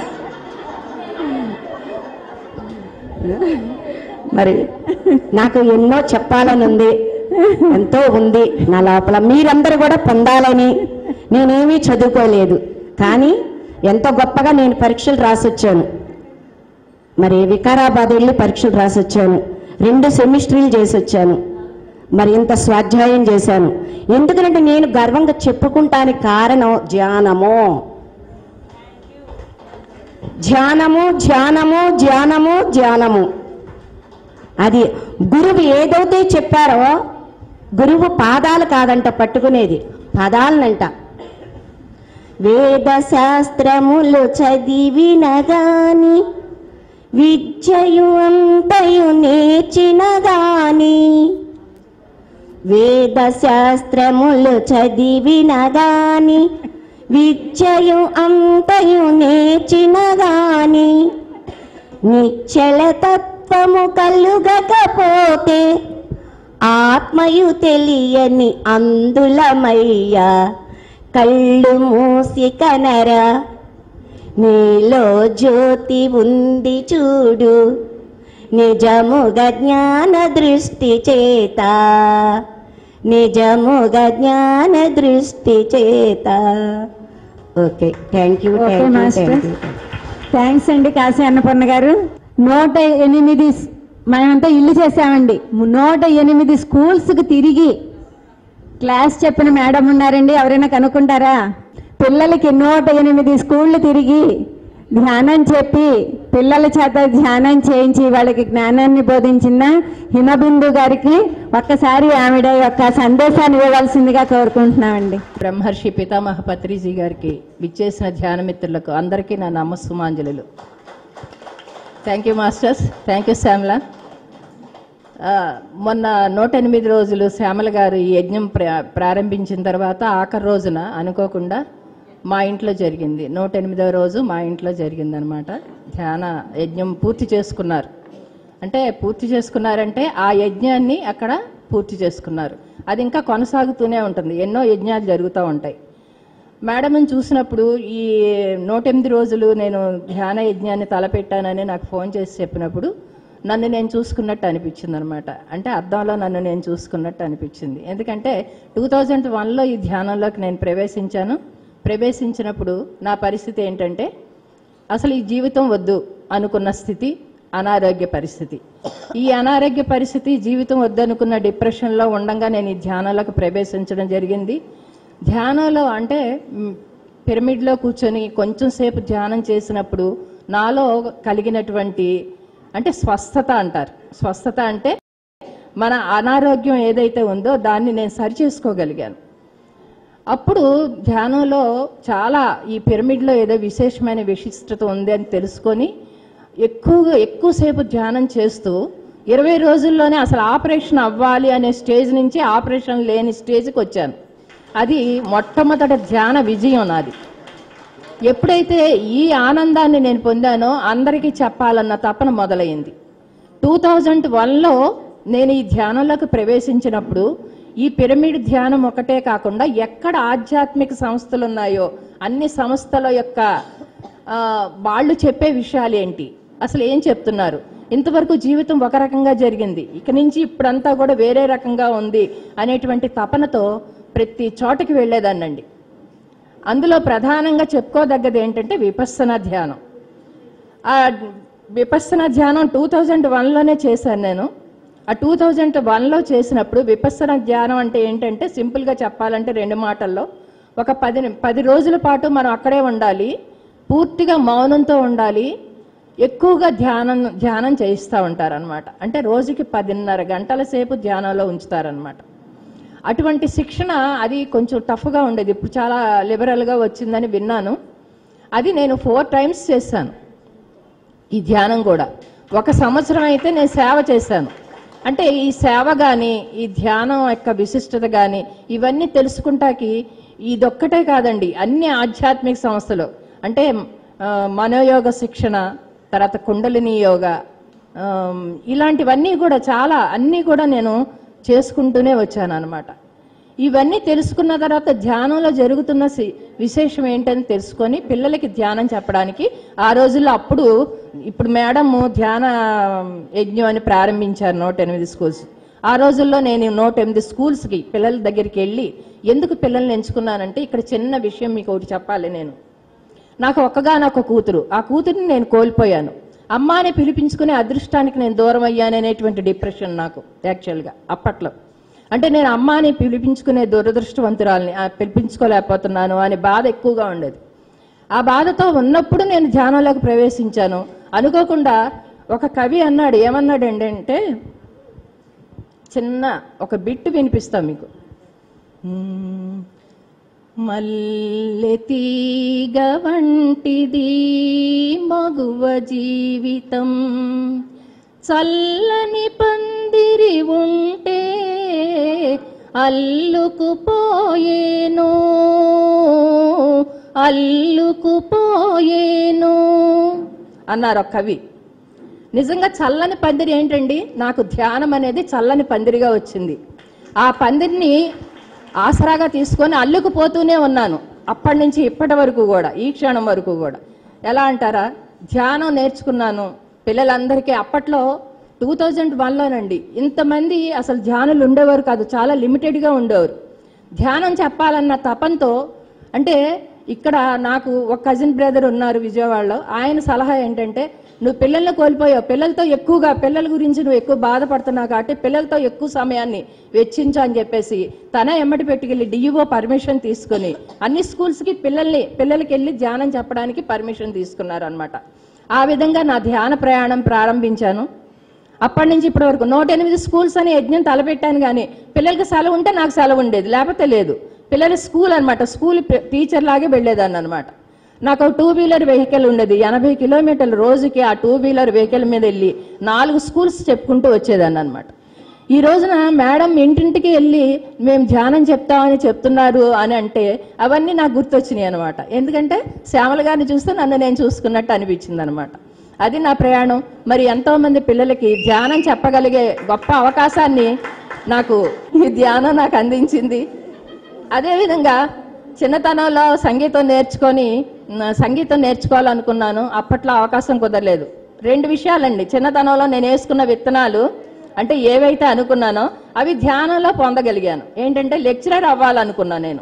మరి నాకు ఎన్నో చెప్పాలని ఉంది ఎంతో ఉంది నా లోపల మీరందరూ కూడా పొందాలని నేనేమీ చదువుకోలేదు కానీ ఎంతో గొప్పగా నేను పరీక్షలు రాసొచ్చాను మరి వికారాబాద్ వెళ్ళి పరీక్షలు రాసొచ్చాను రెండు సెమిస్టర్లు చేసి వచ్చాను మరి ఇంత స్వాధ్యాయం చేశాను ఎందుకంటే నేను గర్వంగా చెప్పుకుంటానికి కారణం ధ్యానము ధ్యానము ధ్యానము ధ్యానము ధ్యానము అది గురువు ఏదైతే చెప్పారో గురువు పాదాలు కాదంట పట్టుకునేది పదాలనంట వేద శాస్త్రములు చదివిన గాని విద్యయు అంతయు నేర్చిన గాని వేద శాస్త్రములు చదివిన గాని విద్యయు అంతయు నేర్చిన గాని నిశ్చల తత్వము కలుగకపోతే ఆత్మయు తెలియని అందులమయ్యా కళ్ళు మూసి కనరా నీలో జ్యోతి ఉంది చూడు నిజముగ జ్ఞాన దృష్టి చేత నిజముగ జ్ఞాన దృష్టి చేత okay thank you okay thank you master thank you thanks అండి కాశీ అన్నపూర్ణ గారు నూట ఎనిమిది స్- మనమంతా ఇల్లు చేసామండి నూట ఎనిమిది స్కూల్స్కి తిరిగి క్లాస్ చెప్పిన మేడం ఉన్నారండి ఎవరైనా కనుక్కుంటారా పిల్లలకి నూట ఎనిమిది స్కూళ్ళు తిరిగి ధ్యానం చెప్పి పిల్లల చేత ధ్యానం చేయించి వాళ్ళకి జ్ఞానాన్ని బోధించిన హిమబిందు గారికి ఒక్కసారి ఆవిడ యొక్క సందేశాన్ని ఇవ్వవలసిందిగా కోరుకుంటున్నామండి బ్రహ్మర్షి పితామహ పత్రిజీ గారికి విచ్చేసిన ధ్యాన మిత్రులకు అందరికీ నా నమస్సుమాంజలులు thank you masters thank you Shyamala ఆ, మొన్న నూట ఎనిమిది రోజులు శ్యామల గారు ఈ యజ్ఞం ప్రా- ప్రారంభించిన తర్వాత ఆఖరి రోజున అనుకోకుండా మా ఇంట్లో జరిగింది నూట ఎనిమిదవ రోజు మా ఇంట్లో జరిగిందనమాట ధ్యాన యజ్ఞం పూర్తి చేసుకున్నారు అంటే పూర్తి చేసుకున్నారంటే ఆ యజ్ఞాన్ని అక్కడ పూర్తి చేసుకున్నారు అది ఇంకా కొనసాగుతూనే ఉంటుంది ఎన్నో యజ్ఞాలు జరుగుతూ ఉంటాయి మేడంని చూసినప్పుడు ఈ నూట ఎనిమిది రోజులు నేను ధ్యాన యజ్ఞాన్ని తలపెట్టానని నాకు ఫోన్ చేసి చెప్పినప్పుడు నన్ను నేను చూసుకున్నట్టు అనిపించింది అనమాట అంటే అద్దంలో నన్ను నేను చూసుకున్నట్టు అనిపించింది ఎందుకంటే టూ థౌజండ్ వన్లో ఈ ధ్యానంలోకి నేను ప్రవేశించాను ప్రవేశించినప్పుడు నా పరిస్థితి ఏంటంటే అసలు ఈ జీవితం వద్దు అనుకున్న స్థితి అనారోగ్య పరిస్థితి ఈ అనారోగ్య పరిస్థితి జీవితం వద్దనుకున్న డిప్రెషన్లో ఉండంగా నేను ఈ ధ్యానంలోకి ప్రవేశించడం జరిగింది ధ్యానంలో అంటే మ్, పిరమిడ్లో కూర్చొని కొంచెం సేపు ధ్యానం చేసినప్పుడు నాలో కలిగినటువంటి అంటే స్వస్థత అంటారు స్వస్థత అంటే మన అనారోగ్యం ఏదైతే ఉందో దాన్ని నేను సరిచేసుకోగలిగాను అప్పుడు ధ్యానంలో చాలా ఈ పిరమిడ్లో ఏదో విశేషమైన విశిష్టత ఉంది అని తెలుసుకొని ఎక్కువగా ఎక్కువసేపు ధ్యానం చేస్తూ ఇరవై రోజుల్లోనే అసలు ఆపరేషన్ అవ్వాలి అనే స్టేజ్ నుంచి ఆపరేషన్ లేని స్టేజ్కి వచ్చాను అది మొట్టమొదటి ధ్యాన విజయం నాది ఎప్పుడైతే ఈ ఆనందాన్ని నేను పొందానో అందరికీ చెప్పాలన్న తపన మొదలైంది టూ థౌజండ్ వన్లో నేను ఈ ధ్యానంలోకి ప్రవేశించినప్పుడు ఈ పిరమిడ్ ధ్యానం ఒకటే కాకుండా ఎక్కడ ఆధ్యాత్మిక సంస్థలు ఉన్నాయో అన్ని సంస్థల యొక్క ఆ, వాళ్ళు చెప్పే విషయాలు ఏంటి అసలు ఏం చెప్తున్నారు ఇంతవరకు జీవితం ఒక రకంగా జరిగింది ఇక నుంచి ఇప్పుడంతా కూడా వేరే రకంగా ఉంది అనేటువంటి తపనతో ప్రతి చోటకి వెళ్ళేదాన్నండి అందులో ప్రధానంగా చెప్పుకోదగ్గది ఏంటంటే విపස්සన ధ్యానం ఆ విపස්සన ధ్యానం టూ థౌజండ్ వన్లోనే చేశాను నేను ఆ టూ థౌజండ్ వన్లో చేసినప్పుడు విపස්සన ధ్యానం అంటే ఏంటంటే సింపుల్గా చెప్పాలంటే రెండు మాటల్లో ఒక పది పది రోజుల పాటు మనం అక్కడే ఉండాలి పూర్తిగా మౌనంతో ఉండాలి ఎక్కువగా ధ్యానం ధ్యానం చేయిస్తూ ఉంటారనమాట అంటే రోజుకి పదిన్నర గంటల సేపు ధ్యానంలో ఉంచుతారనమాట అటువంటి శిక్షణ అది కొంచెం టఫ్గా ఉండేది ఇప్పుడు చాలా లిబరల్గా వచ్చిందని విన్నాను అది నేను ఫోర్ టైమ్స్ చేశాను ఈ ధ్యానం కూడా ఒక సంవత్సరం అయితే నేను సేవ చేశాను అంటే ఈ సేవ కానీ ఈ ధ్యానం యొక్క విశిష్టత కానీ ఇవన్నీ తెలుసుకుంటాకి ఇదొక్కటే కాదండి అన్ని ఆధ్యాత్మిక సంస్థలు అంటే ఆ, మనోయోగ శిక్షణ తర్వాత కుండలిని యోగ ఆమ్, ఇలాంటివన్నీ కూడా చాలా అన్నీ కూడా నేను చేసుకుంటూనే వచ్చాను అనమాట ఇవన్నీ తెలుసుకున్న తర్వాత ధ్యానంలో జరుగుతున్న సి- విశేషం ఏంటని తెలుసుకొని పిల్లలకి ధ్యానం చెప్పడానికి ఆ రోజుల్లో అప్పుడు ఇప్పుడు మేడం ధ్యాన యజ్ఞం అని ప్రారంభించారు నూట ఎనిమిది స్కూల్స్ ఆ రోజుల్లో నేను నూట ఎనిమిది స్కూల్స్కి పిల్లల దగ్గరికి వెళ్ళి ఎందుకు పిల్లల్ని ఎంచుకున్నానంటే ఇక్కడ చిన్న విషయం మీకు ఒకటి చెప్పాలి నేను నాకు ఒక్కగానొక్క కూతురు ఆ కూతురిని నేను కోల్పోయాను అమ్మ అని పిలిపించుకునే అదృష్టానికి నేను దూరం అయ్యాననేటువంటి డిప్రెషన్ నాకు యాక్చువల్గా అప్పట్లో అంటే నేను అమ్మ అని పిలిపించుకునే దురదృష్టవంతురాల్ని ఆ, పిలిపించుకోలేకపోతున్నాను అనే బాధ ఎక్కువగా ఉండేది ఆ బాధతో ఉన్నప్పుడు నేను ధ్యానంలోకి ప్రవేశించాను అనుకోకుండా ఒక కవి అన్నాడు ఏమన్నాడండి అంటే చిన్న ఒక బిట్టు వినిపిస్తాం మీకు మ్మ్. మల్లె తీగ వంటిది మగువ జీవితం చల్లని పందిరి ఉంటే అల్లుకుపోయేను అల్లుకుపోయేను అన్నారు ఒక కవి నిజంగా చల్లని పందిరి ఏంటండి నాకు ధ్యానం అనేది చల్లని పందిరిగా వచ్చింది ఆ పందిరిని ఆసరాగా తీసుకొని అల్లుకుపోతూనే ఉన్నాను అప్పటి నుంచి ఇప్పటి వరకు కూడా ఈ క్షణం వరకు కూడా ఎలా అంటారా ధ్యానం నేర్చుకున్నాను పిల్లలందరికీ అప్పట్లో టూ థౌజండ్ వన్లోనండి ఇంతమంది అసలు ధ్యానులు ఉండేవారు కాదు చాలా లిమిటెడ్గా ఉండేవారు ధ్యానం చెప్పాలన్న తపంతో అంటే ఇక్కడ నాకు ఒక కజిన్ బ్రదర్ ఉన్నారు విజయవాడలో ఆయన సలహా ఏంటంటే నువ్వు పిల్లల్ని కోల్పోయావు పిల్లలతో ఎక్కువగా పిల్లల గురించి నువ్వు ఎక్కువ బాధపడుతున్నావు కాబట్టి పిల్లలతో ఎక్కువ సమయాన్ని వెచ్చించు అని చెప్పేసి తన ఎమ్మటి పెట్టుకెళ్ళి డిఈఓ పర్మిషన్ తీసుకుని అన్ని స్కూల్స్కి పిల్లల్ని పిల్లలకి వెళ్ళి ధ్యానం చెప్పడానికి పర్మిషన్ తీసుకున్నారు అనమాట ఆ విధంగా నా ధ్యాన ప్రయాణం ప్రారంభించాను అప్పటి నుంచి ఇప్పటి వరకు నూట ఎనిమిది స్కూల్స్ అని యజ్ఞం తలపెట్టాను కానీ పిల్లలకి సెలవు ఉంటే నాకు సెలవు ఉండేది లేకపోతే లేదు పిల్లల స్కూల్ అనమాట స్కూల్ టీచర్ లాగే వెళ్ళేదాన్ని అనమాట నాకు టూ వీలర్ వెహికల్ ఉండేది ఎనభై కిలోమీటర్ల రోజుకి ఆ టూ వీలర్ వెహికల్ మీద వెళ్ళి నాలుగు స్కూల్స్ చెప్పుకుంటూ వచ్చేదాన్ని అనమాట ఈ రోజున మేడం ఇంటింటికి వెళ్ళి మేము ధ్యానం చెప్తామని చెప్తున్నారు అని అంటే అవన్నీ నాకు గుర్తొచ్చినాయి అనమాట ఎందుకంటే శ్యామల గారిని చూస్తే నన్ను నేను చూసుకున్నట్టు అనిపించింది అనమాట అది నా ప్రయాణం మరి ఎంతో మంది పిల్లలకి ధ్యానం చెప్పగలిగే గొప్ప అవకాశాన్ని నాకు ఈ ధ్యానం నాకు అందించింది అదేవిధంగా చిన్నతనంలో సంగీతం నేర్చుకొని న- సంగీతం నేర్చుకోవాలనుకున్నాను అప్పట్లో అవకాశం కుదరలేదు రెండు విషయాలండి చిన్నతనంలో నేను వేసుకున్న విత్తనాలు అంటే ఏవైతే అనుకున్నానో అవి ధ్యానంలో పొందగలిగాను ఏంటంటే లెక్చరర్ అవ్వాలనుకున్నా నేను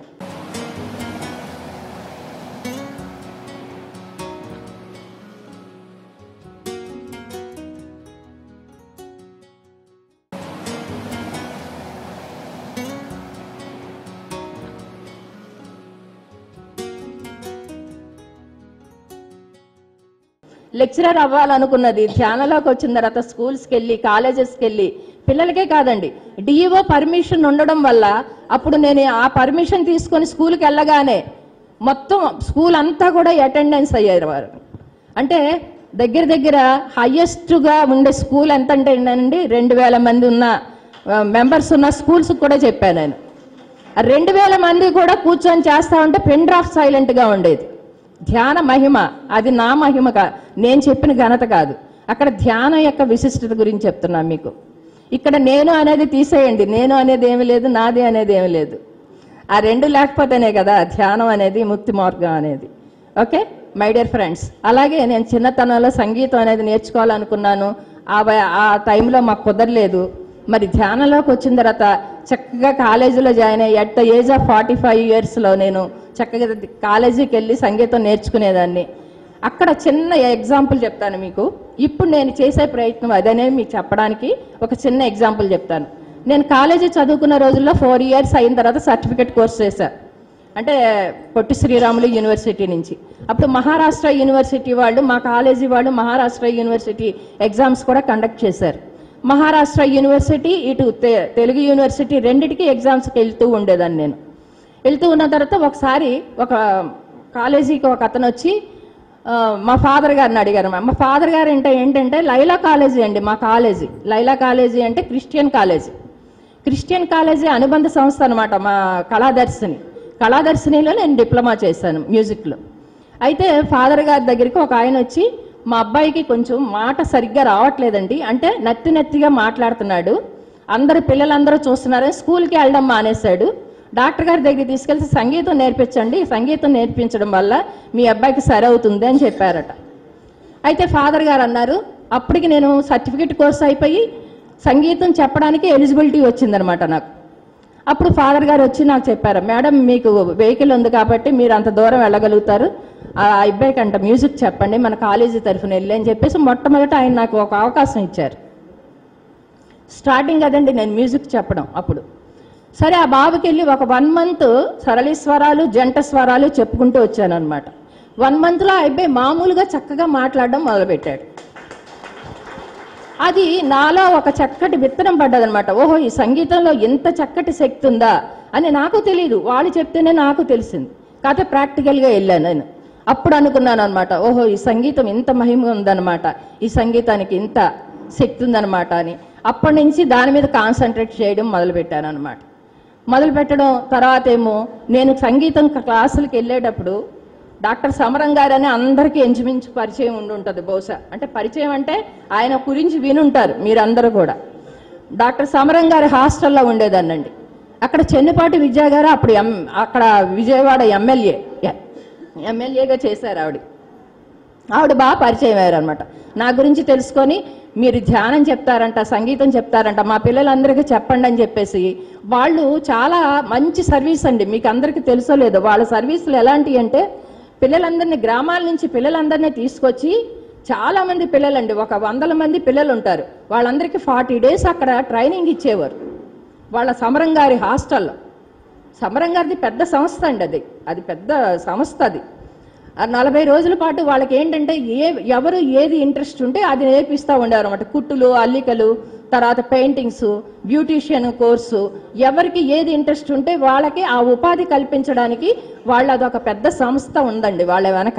లెక్చరర్ అవ్వాలనుకున్నది ధ్యానంలోకి వచ్చిన తర్వాత స్కూల్స్కి వెళ్ళి కాలేజెస్కి వెళ్ళి పిల్లలకే కాదండి డిఈఓ పర్మిషన్ ఉండడం వల్ల అప్పుడు నేను ఆ పర్మిషన్ తీసుకొని స్కూల్కి వెళ్ళగానే మొత్తం స్కూల్ అంతా కూడా అటెండెన్స్ అయ్యారు వారు అంటే దగ్గర దగ్గర హయ్యెస్ట్గా ఉండే స్కూల్ ఎంత అంటే ఏంటండి రెండు వేల మంది ఉన్న మెంబర్స్ ఉన్న స్కూల్స్ కూడా చెప్పాను నేను ఆ రెండు వేల మంది కూడా కూర్చొని చేస్తా ఉంటే పెన్ డ్రాఫ్ సైలెంట్గా ఉండేది ధ్యాన మహిమ అది నా మహిమ కా నేను చెప్పిన ఘనత కాదు అక్కడ ధ్యానం యొక్క విశిష్టత గురించి చెప్తున్నాను మీకు ఇక్కడ నేను అనేది తీసేయండి నేను అనేది ఏమి లేదు నాది అనేది ఏమి లేదు ఆ రెండు లేకపోతేనే కదా ధ్యానం అనేది ముక్తి మార్గం అనేది ఓకే మై డియర్ ఫ్రెండ్స్ అలాగే నేను చిన్నతనంలో సంగీతం అనేది నేర్చుకోవాలనుకున్నాను ఆ వయ- ఆ టైంలో మాకు కుదరలేదు మరి ధ్యానంలోకి వచ్చిన తర్వాత చక్కగా కాలేజీలో జాయిన్ అయ్యి at the age of forty five ఇయర్స్లో నేను చక్కగా కాలేజీకి వెళ్ళి సంగీతం నేర్చుకునేదాన్ని అక్కడ చిన్న ఎగ్జాంపుల్ చెప్తాను మీకు ఇప్పుడు నేను చేసే ప్రయత్నం అదనే మీకు చెప్పడానికి ఒక చిన్న ఎగ్జాంపుల్ చెప్తాను నేను కాలేజీ చదువుకున్న రోజుల్లో ఫోర్ ఇయర్స్ అయిన తర్వాత సర్టిఫికెట్ కోర్స్ చేశాను అంటే పొట్టి శ్రీరాములు యూనివర్సిటీ నుంచి అప్పుడు మహారాష్ట్ర యూనివర్సిటీ వాళ్ళు మా కాలేజీ వాళ్ళు మహారాష్ట్ర యూనివర్సిటీ ఎగ్జామ్స్ కూడా కండక్ట్ చేశారు మహారాష్ట్ర యూనివర్సిటీ ఇటు తె- తెలుగు యూనివర్సిటీ రెండిటికి ఎగ్జామ్స్కి వెళ్తూ ఉండేదాన్ని నేను వెళ్తూ ఉన్న తర్వాత ఒకసారి ఒక కాలేజీకి ఒక అతను వచ్చి ఆ, మా ఫాదర్ గారిని అడిగారు మా ఫాదర్ గారు అంటే ఏంటంటే లైలా కాలేజీ అండి మా కాలేజీ లైలా కాలేజీ అంటే క్రిస్టియన్ కాలేజీ క్రిస్టియన్ కాలేజీ అనుబంధ సంస్థ అనమాట మా కళాదర్శిని కళాదర్శినిలో నేను డిప్లొమా చేశాను మ్యూజిక్లో అయితే ఫాదర్ గారి దగ్గరికి ఒక ఆయన వచ్చి మా అబ్బాయికి కొంచెం మాట సరిగ్గా రావట్లేదండి అంటే నత్తి నత్తిగా మాట్లాడుతున్నాడు అందరు పిల్లలందరూ చూస్తున్నారని స్కూల్కి వెళ్ళడం మానేశాడు డాక్టర్ గారి దగ్గరికి తీసుకెళ్తే సంగీతం నేర్పించండి సంగీతం నేర్పించడం వల్ల మీ అబ్బాయికి సరి అవుతుంది అని చెప్పారట అయితే ఫాదర్ గారు అన్నారు అప్పటికి నేను సర్టిఫికెట్ కోర్స్ అయిపోయి సంగీతం చెప్పడానికి ఎలిజిబిలిటీ వచ్చిందనమాట నాకు అప్పుడు ఫాదర్ గారు వచ్చి నాకు చెప్పారు మేడం మీకు వెహికల్ ఉంది కాబట్టి మీరు అంత దూరం వెళ్ళగలుగుతారు ఆ అబ్బాయికి అంట మ్యూజిక్ చెప్పండి మన కాలేజీ తరఫున వెళ్ళి అని చెప్పేసి మొట్టమొదట ఆయన నాకు ఒక అవకాశం ఇచ్చారు స్టార్టింగ్ అదండి నేను మ్యూజిక్ చెప్పడం అప్పుడు సరే ఆ బాబుకి వెళ్ళి ఒక వన్ మంత్ సరళి స్వరాలు జంట స్వరాలు చెప్పుకుంటూ వచ్చాను అనమాట వన్ మంత్లో ఆ అబ్బాయి మామూలుగా చక్కగా మాట్లాడడం మొదలుపెట్టాడు అది నాలో ఒక చక్కటి విత్తనం పడ్డదనమాట ఓహో ఈ సంగీతంలో ఎంత చక్కటి శక్తి ఉందా అని నాకు తెలియదు వాళ్ళు చెప్తేనే నాకు తెలిసింది కాకపోతే ప్రాక్టికల్గా వెళ్ళాను నేను అప్పుడు అనుకున్నాను అనమాట ఓహో ఈ సంగీతం ఇంత మహిమ ఉందన్నమాట ఈ సంగీతానికి ఇంత శక్తి ఉందన్నమాట అని అప్పటి నుంచి దాని మీద కాన్సన్ట్రేట్ చేయడం మొదలుపెట్టాను అనమాట మొదలు పెట్టడం తర్వాత ఏమో నేను సంగీతం క్లాసులకు వెళ్ళేటప్పుడు డాక్టర్ సమరం గారని అందరికీ ఎంచుమించు పరిచయం ఉండి ఉంటుంది బహుశా అంటే పరిచయం అంటే ఆయన గురించి వినుంటారు మీరందరూ కూడా డాక్టర్ సమరం గారి హాస్టల్లో ఉండేదాన్నండి అక్కడ చెన్నుపాటి విద్యా గారు అప్పుడు ఎం అక్కడ విజయవాడ ఎమ్మెల్యే ఎమ్మెల్యేగా చేశారు ఆవిడ ఆవిడ బాగా పరిచయం అయ్యారు అనమాట నా గురించి తెలుసుకొని మీరు ధ్యానం చెప్తారంట సంగీతం చెప్తారంట మా పిల్లలందరికీ చెప్పండి అని చెప్పేసి వాళ్ళు చాలా మంచి సర్వీస్ అండి మీకు అందరికీ తెలుసో లేదో వాళ్ళ సర్వీసులు ఎలాంటివి అంటే పిల్లలందరినీ గ్రామాల నుంచి పిల్లలందరినీ తీసుకొచ్చి చాలా మంది పిల్లలండి ఒక వందల మంది పిల్లలు ఉంటారు వాళ్ళందరికీ ఫార్టీ డేస్ అక్కడ ట్రైనింగ్ ఇచ్చేవారు వాళ్ళ సమరం గారి హాస్టల్లో సమరం గారిది పెద్ద సంస్థ అండి అది అది పెద్ద సంస్థ అది ఆ నలభై రోజుల పాటు వాళ్ళకి ఏంటంటే ఏ ఎవరు ఏది ఇంట్రెస్ట్ ఉంటే అది నేర్పిస్తూ ఉండేవారు అనమాట కుట్టులు అల్లికలు తర్వాత పెయింటింగ్స్ బ్యూటీషియన్ కోర్సు ఎవరికి ఏది ఇంట్రెస్ట్ ఉంటే వాళ్ళకి ఆ ఉపాధి కల్పించడానికి వాళ్ళ అదొక పెద్ద సంస్థ ఉందండి వాళ్ళ వెనక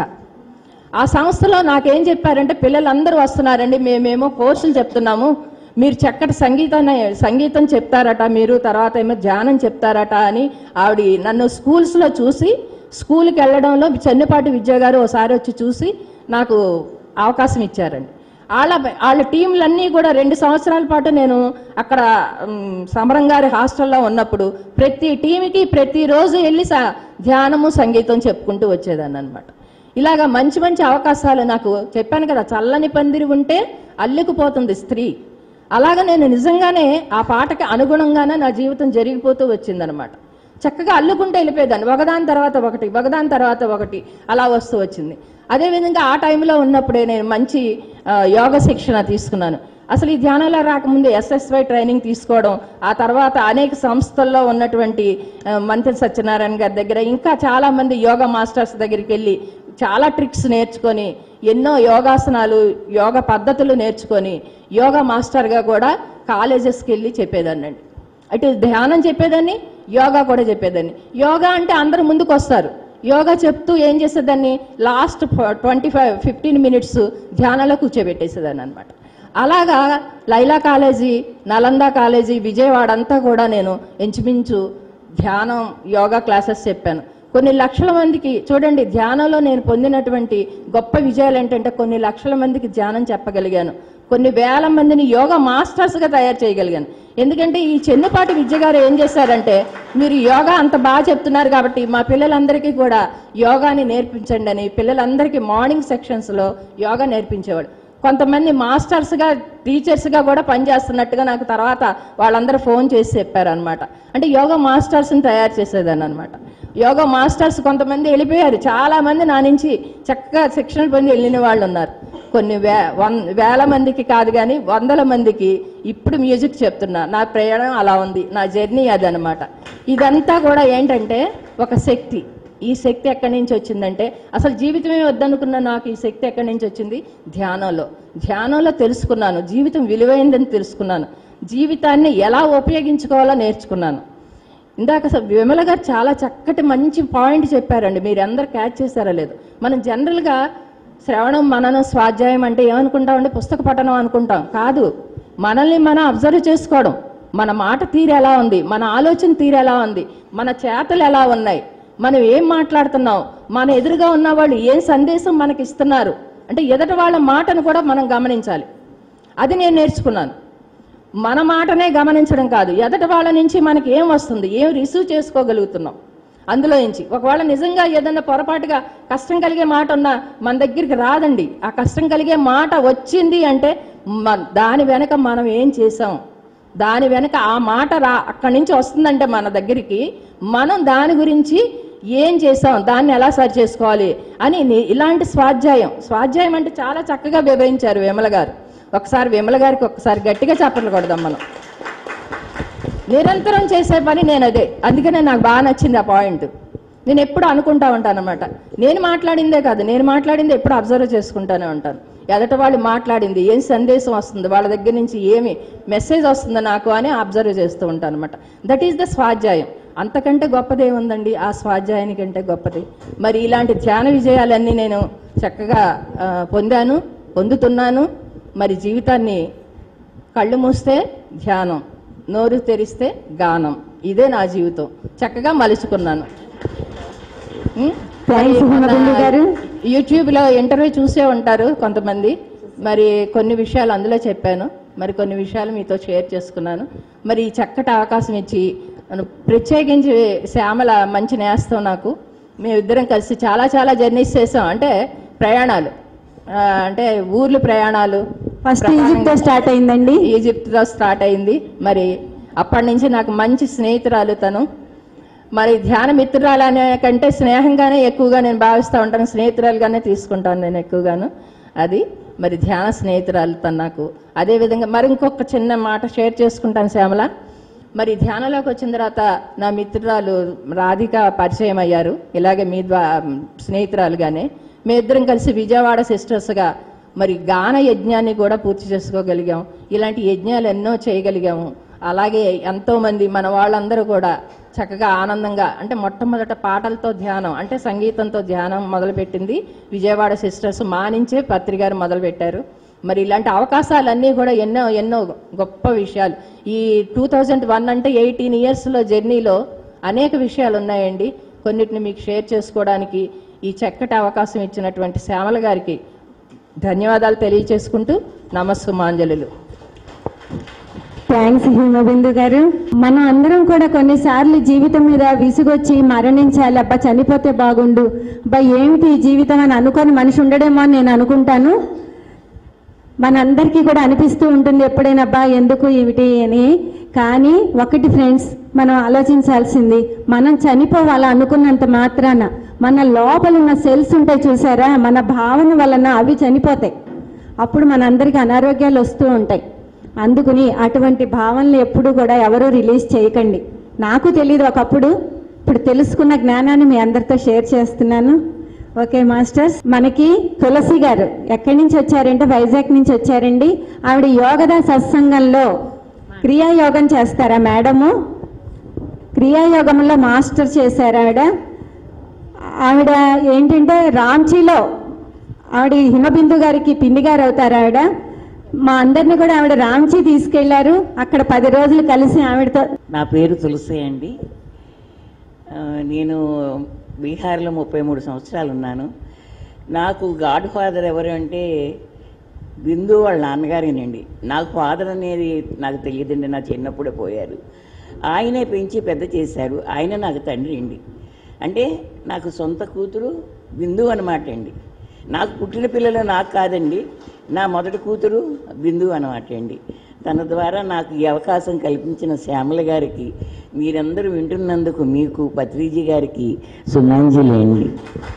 ఆ సంస్థలో నాకేం చెప్పారంటే పిల్లలందరూ వస్తున్నారండి మేమేమో కోర్సులు చెప్తున్నాము మీరు చక్కటి సంగీతాన్ని సంగీతం చెప్తారట మీరు తర్వాత ఏమో ధ్యానం చెప్తారట అని ఆవిడ నన్ను స్కూల్స్లో చూసి స్కూల్కి వెళ్ళడంలో చెన్నపాటి విద్య గారు ఒకసారి వచ్చి చూసి నాకు అవకాశం ఇచ్చారండి వాళ్ళ వాళ్ళ టీంలన్నీ కూడా రెండు సంవత్సరాల పాటు నేను అక్కడ మ్, సమరం గారి హాస్టల్లో ఉన్నప్పుడు ప్రతి టీంకి ప్రతిరోజు వెళ్ళి స- ధ్యానము సంగీతం చెప్పుకుంటూ వచ్చేదాన్ని అనమాట ఇలాగా మంచి మంచి అవకాశాలు నాకు చెప్పాను కదా చల్లని పందిరి ఉంటే అల్లుకుపోతుంది స్త్రీ అలాగా నేను నిజంగానే ఆ పాటకి అనుగుణంగానే నా జీవితం జరిగిపోతూ వచ్చిందనమాట చక్కగా అల్లుకుంటూ వెళ్ళిపోయేదాన్ని ఒకదాని తర్వాత ఒకటి ఒకదాని తర్వాత ఒకటి అలా వస్తూ వచ్చింది అదేవిధంగా ఆ టైంలో ఉన్నప్పుడే నేను మంచి ఆ, యోగ శిక్షణ తీసుకున్నాను అసలు ఈ ధ్యానంలో రాకముందు ఎస్ఎస్వై ట్రైనింగ్ తీసుకోవడం ఆ తర్వాత అనేక సంస్థల్లో ఉన్నటువంటి ఆ, మంత్రి సత్యనారాయణ గారి దగ్గర ఇంకా చాలా మంది యోగా మాస్టర్స్ దగ్గరికి వెళ్ళి చాలా ట్రిక్స్ నేర్చుకొని ఎన్నో యోగాసనాలు యోగ పద్ధతులు నేర్చుకొని యోగా మాస్టర్గా కూడా కాలేజెస్కి వెళ్ళి చెప్పేదాన్నండి అటు ధ్యానం చెప్పేదాన్ని యోగా కూడా చెప్పేదాన్ని యోగా అంటే అందరూ ముందుకు వస్తారు యోగా చెప్తూ ఏం చేసేదాన్ని last twenty five fifteen minutes ధ్యానంలో కూర్చోబెట్టేసేదాన్ని అనమాట అలాగా Loyola college Nalanda college Vijayawada అంతా కూడా నేను ఇంచుమించు ధ్యానం యోగా క్లాసెస్ చెప్పాను కొన్ని లక్షల మందికి చూడండి ధ్యానంలో నేను పొందినటువంటి గొప్ప విజయాలు ఏంటంటే కొన్ని లక్షల మందికి ధ్యానం చెప్పగలిగాను కొన్ని వేల మందిని యోగా మాస్టర్స్గా తయారు చేయగలిగాను ఎందుకంటే ఈ చెన్నుపాటి విద్య గారు ఏం చేశారంటే మీరు యోగా అంత బాగా చెప్తున్నారు కాబట్టి మా పిల్లలందరికీ కూడా యోగాని నేర్పించండి అని పిల్లలందరికీ మార్నింగ్ సెక్షన్స్లో యోగా నేర్పించేవాడు కొంతమంది మాస్టర్స్గా టీచర్స్గా కూడా పనిచేస్తున్నట్టుగా నాకు తర్వాత వాళ్ళందరూ ఫోన్ చేసి చెప్పారనమాట అంటే యోగా మాస్టర్స్ని తయారు చేసేదాన్ని అనమాట యోగా మాస్టర్స్ కొంతమంది వెళ్ళిపోయారు చాలా మంది నా నుంచి చక్కగా శిక్షణ పొంది వెళ్ళిన వాళ్ళు ఉన్నారు కొన్ని వే వన్ వేల మందికి కాదు కానీ వందల మందికి ఇప్పుడు మ్యూజిక్ చెప్తున్నా నా ప్రయాణం అలా ఉంది నా జర్నీ అదనమాట ఇదంతా కూడా ఏంటంటే ఒక శక్తి ఈ శక్తి ఎక్కడి నుంచి వచ్చిందంటే అసలు జీవితమే వద్దనుకున్న నాకు ఈ శక్తి ఎక్కడి నుంచి వచ్చింది ధ్యానంలో ధ్యానంలో తెలుసుకున్నాను జీవితం విలువైందని తెలుసుకున్నాను జీవితాన్ని ఎలా ఉపయోగించుకోవాలో నేర్చుకున్నాను ఇందాక అసలు విమల గారు చాలా చక్కటి మంచి పాయింట్ చెప్పారండి మీరు అందరు క్యాచ్ చేశారో లేదు మనం జనరల్గా శ్రవణం మననం స్వాధ్యాయం అంటే ఏమనుకుంటామంటే పుస్తక పఠనం అనుకుంటాం కాదు మనల్ని మనం అబ్జర్వ్ చేసుకోవడం మన మాట తీరు ఎలా ఉంది మన ఆలోచన తీరు ఎలా ఉంది మన చేతలు ఎలా ఉన్నాయి మనం ఏం మాట్లాడుతున్నాం మన ఎదురుగా ఉన్న వాళ్ళు ఏం సందేశం మనకి ఇస్తున్నారు అంటే ఎదుటి వాళ్ళ మాటను కూడా మనం గమనించాలి అది నేను నేర్చుకున్నాను మన మాటనే గమనించడం కాదు ఎదటి వాళ్ళ నుంచి మనకి ఏం వస్తుంది ఏం రిసీవ్ చేసుకోగలుగుతున్నాం అందులో నుంచి ఒకవేళ నిజంగా ఏదన్నా పొరపాటుగా కష్టం కలిగే మాట ఉన్నా మన దగ్గరికి రాదండి ఆ కష్టం కలిగే మాట వచ్చింది అంటే మ- దాని వెనక మనం ఏం చేసాం దాని వెనక ఆ మాట రా అక్కడి నుంచి వస్తుందంటే మన దగ్గరికి మనం దాని గురించి ఏం చేసాం దాన్ని ఎలా సరి చేసుకోవాలి అని ని- ఇలాంటి స్వాధ్యాయం స్వాధ్యాయం అంటే చాలా చక్కగా వివరించారు విమల గారు ఒకసారి విమల గారికి ఒకసారి గట్టిగా చప్పట్లు కొడదాం మనం నిరంతరం చేసే పని నేను అదే అందుకనే నాకు బాగా నచ్చింది ఆ పాయింట్ నేను ఎప్పుడు అనుకుంటా ఉంటాను అనమాట నేను మాట్లాడిందే కాదు నేను మాట్లాడింది ఎప్పుడు అబ్జర్వ్ చేసుకుంటానే ఉంటాను ఎదట వాళ్ళు మాట్లాడింది ఏం సందేశం వస్తుంది వాళ్ళ దగ్గర నుంచి ఏమి మెసేజ్ వస్తుంది నాకు అని అబ్జర్వ్ చేస్తూ ఉంటాను అనమాట దట్ ఈస్ ద స్వాధ్యాయం అంతకంటే గొప్పదే ఉందండి ఆ స్వాధ్యాయానికంటే గొప్పది మరి ఇలాంటి ధ్యాన విజయాలన్నీ నేను చక్కగా ఆ, పొందాను పొందుతున్నాను మరి జీవితాన్ని కళ్ళు మూస్తే ధ్యానం నోరు తెరిస్తే గానం ఇదే నా జీవితం చక్కగా మలుచుకున్నాను ఉం? థ్యాంక్స్ మరి మన హిమబిందు గారు యూట్యూబ్లో ఇంటర్వ్యూ చూసే ఉంటారు కొంతమంది మరి కొన్ని విషయాలు అందులో చెప్పాను మరి కొన్ని విషయాలు మీతో షేర్ చేసుకున్నాను మరి ఈ చక్కటి అవకాశం ఇచ్చి నన్ను ప్రత్యేకించి శ్యామల మంచి నేస్తం నాకు మేమిద్దరం కలిసి చాలా చాలా జర్నీస్ చేసాం అంటే ప్రయాణాలు ఆ, అంటే ఊర్లు ప్రయాణాలు ఫస్ట్ ఈజిప్ట్ తో స్టార్ట్ అయిందండి ఈజిప్ట్తో స్టార్ట్ అయింది మరి అప్పటి నుంచి నాకు మంచి స్నేహితురాలు తను మరి ధ్యాన మిత్రురాలు అనే కంటే స్నేహంగానే ఎక్కువగా నేను భావిస్తూ ఉంటాను స్నేహితురాలుగానే తీసుకుంటాను నేను ఎక్కువగాను అది మరి ధ్యాన స్నేహితురాలు తను నాకు అదేవిధంగా మరి ఇంకొక చిన్న మాట షేర్ చేసుకుంటాను శ్యామల మరి ధ్యానంలోకి వచ్చిన తర్వాత నా మిత్రురాలు రాధిక పరిచయం అయ్యారు ఇలాగే మీ ద్వా స్నేహితురాలుగానే మీ ఇద్దరం కలిసి విజయవాడ సిస్టర్స్గా మరి గాన యజ్ఞాన్ని కూడా పూర్తి చేసుకోగలిగాం ఇలాంటి యజ్ఞాలు ఎన్నో చేయగలిగాము అలాగే ఎంతో మంది మన వాళ్ళందరూ కూడా చక్కగా ఆనందంగా అంటే మొట్టమొదట పాటలతో ధ్యానం అంటే సంగీతంతో ధ్యానం మొదలుపెట్టింది విజయవాడ సిస్టర్స్ మానించే పత్రికారు మొదలుపెట్టారు మరి ఇలాంటి అవకాశాలన్నీ కూడా ఎన్నో ఎన్నో గొప్ప విషయాలు ఈ టూ థౌజండ్ వన్ అంటే ఎయిటీన్ ఇయర్స్లో జర్నీలో అనేక విషయాలు ఉన్నాయండి కొన్నిటిని మీకు షేర్ చేసుకోవడానికి ఈ చక్కటి అవకాశం ఇచ్చినటువంటి శ్యామల గారికి ధన్యవాదాలు తెలియచేసుకుంటూ నమస్సుమాంజలు థ్యాంక్స్ హిమబిందు గారు మనం అందరం కూడా కొన్నిసార్లు జీవితం మీద విసుగొచ్చి మరణించాలి అబ్బా చనిపోతే బాగుండు అబ్బా ఏమిటి ఈ జీవితం అని అనుకొని మనిషి ఉండడేమో అని నేను అనుకుంటాను మనందరికీ కూడా అనిపిస్తూ ఉంటుంది ఎప్పుడైనా అబ్బా ఎందుకు ఏమిటి అని కానీ ఒకటి ఫ్రెండ్స్ మనం ఆలోచించాల్సింది మనం చనిపోవాలి అనుకున్నంత మాత్రాన మన లోపల ఉన్న సెల్స్ ఉంటాయి చూసారా మన భావన వలన అవి చనిపోతాయి అప్పుడు మనందరికీ అనారోగ్యాలు వస్తూ ఉంటాయి అందుకుని అటువంటి భావనలు ఎప్పుడు కూడా ఎవరూ రిలీజ్ చేయకండి నాకు తెలియదు ఒకప్పుడు ఇప్పుడు తెలుసుకున్న జ్ఞానాన్ని మీ అందరితో షేర్ చేస్తున్నాను ఓకే మాస్టర్స్ మనకి తులసి గారు ఎక్కడి నుంచి వచ్చారంటే వైజాగ్ నుంచి వచ్చారండి ఆవిడ యోగదా సత్సంగంలో క్రియాయోగం చేస్తారా మేడము క్రియాయోగంలో మాస్టర్ చేశారు ఆవిడ ఆవిడ ఏంటంటే రాంచీలో ఆవిడ హిమబిందు గారికి పిండి గారు అవుతారు ఆవిడ మా అందరిని కూడా ఆవిడ రాంచీ తీసుకెళ్లారు అక్కడ పది రోజులు కలిసి ఆవిడతో నా పేరు తులసి అండి ఆ, నేను బీహార్లో ముప్పై మూడు సంవత్సరాలు ఉన్నాను నాకు గాడ్ ఫాదర్ ఎవరు అంటే బిందు వాళ్ళ నాన్నగారేనండి నాకు ఫాదర్ అనేది నాకు తెలియదండి నా చిన్నప్పుడే పోయారు ఆయనే పెంచి పెద్ద చేశారు ఆయన నాకు తండ్రి అండి అంటే నాకు సొంత కూతురు బిందు అనమాట అండి నాకు పుట్టిన పిల్లలు నాకు కాదండి నా మొదటి కూతురు బిందు అనమాట అండి తన ద్వారా నాకు ఈ అవకాశం కల్పించిన శ్యామల గారికి మీరందరూ వింటున్నందుకు మీకు పత్రిజీ గారికి సుమాంజలి అండి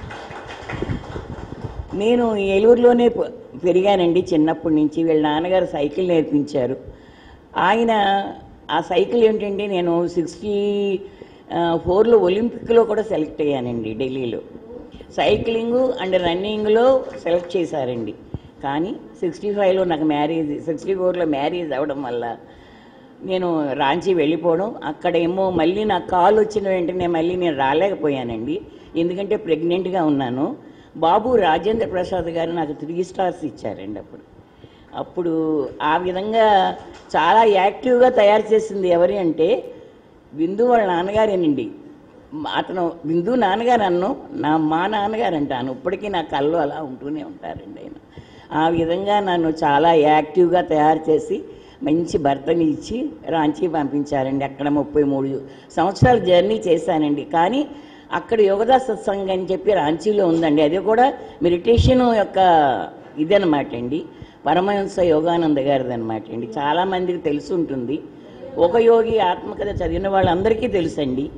నేను ఏలూరులోనే ప- పెరిగానండి చిన్నప్పటి నుంచి వీళ్ళ నాన్నగారు సైకిల్ నేర్పించారు ఆయన ఆ సైకిల్ ఏంటంటే నేను సిక్స్టీ ఫోర్లో ఒలింపిక్లో కూడా సెలెక్ట్ అయ్యానండి ఢిల్లీలో సైక్లింగ్ అండ్ రన్నింగ్లో సెలెక్ట్ చేశారండి కానీ సిక్స్టీ ఫైవ్లో నాకు మ్యారేజ్ సిక్స్టీ ఫోర్లో మ్యారేజ్ అవ్వడం వల్ల నేను రాంచీ వెళ్ళిపోవడం అక్కడేమో మళ్ళీ నాకు కాల్ వచ్చిన వెంటనే మళ్ళీ నేను రాలేకపోయానండి ఎందుకంటే ప్రెగ్నెంట్గా ఉన్నాను బాబు రాజేంద్ర ప్రసాద్ గారు నాకు త్రీ స్టార్స్ ఇచ్చారండి అప్పుడు అప్పుడు ఆ విధంగా చాలా యాక్టివ్గా తయారు చేసింది ఎవరి అంటే బిందు వాళ్ళ నాన్నగారేనండి అతను బిందు నాన్నగారు అన్ను నా మా నాన్నగారు అంటాను ఇప్పటికీ నా కళ్ళు అలా ఉంటూనే ఉంటారండి ఆయన ఆ విధంగా నన్ను చాలా యాక్టివ్గా తయారు చేసి మంచి భర్తని ఇచ్చి రాంచీ పంపించారండి అక్కడ ముప్పై మూడు సంవత్సరాలు జర్నీ చేశానండి కానీ అక్కడ యోగదా సత్సంగ్ అని చెప్పి రాంచీలో ఉందండి అది కూడా మెడిటేషన్ యొక్క ఇదనమాట అండి పరమహంస యోగానంద గారిది అనమాట అండి చాలామందికి తెలిసి ఉంటుంది ఒక యోగి ఆత్మకథ చదివిన వాళ్ళందరికీ తెలుసండి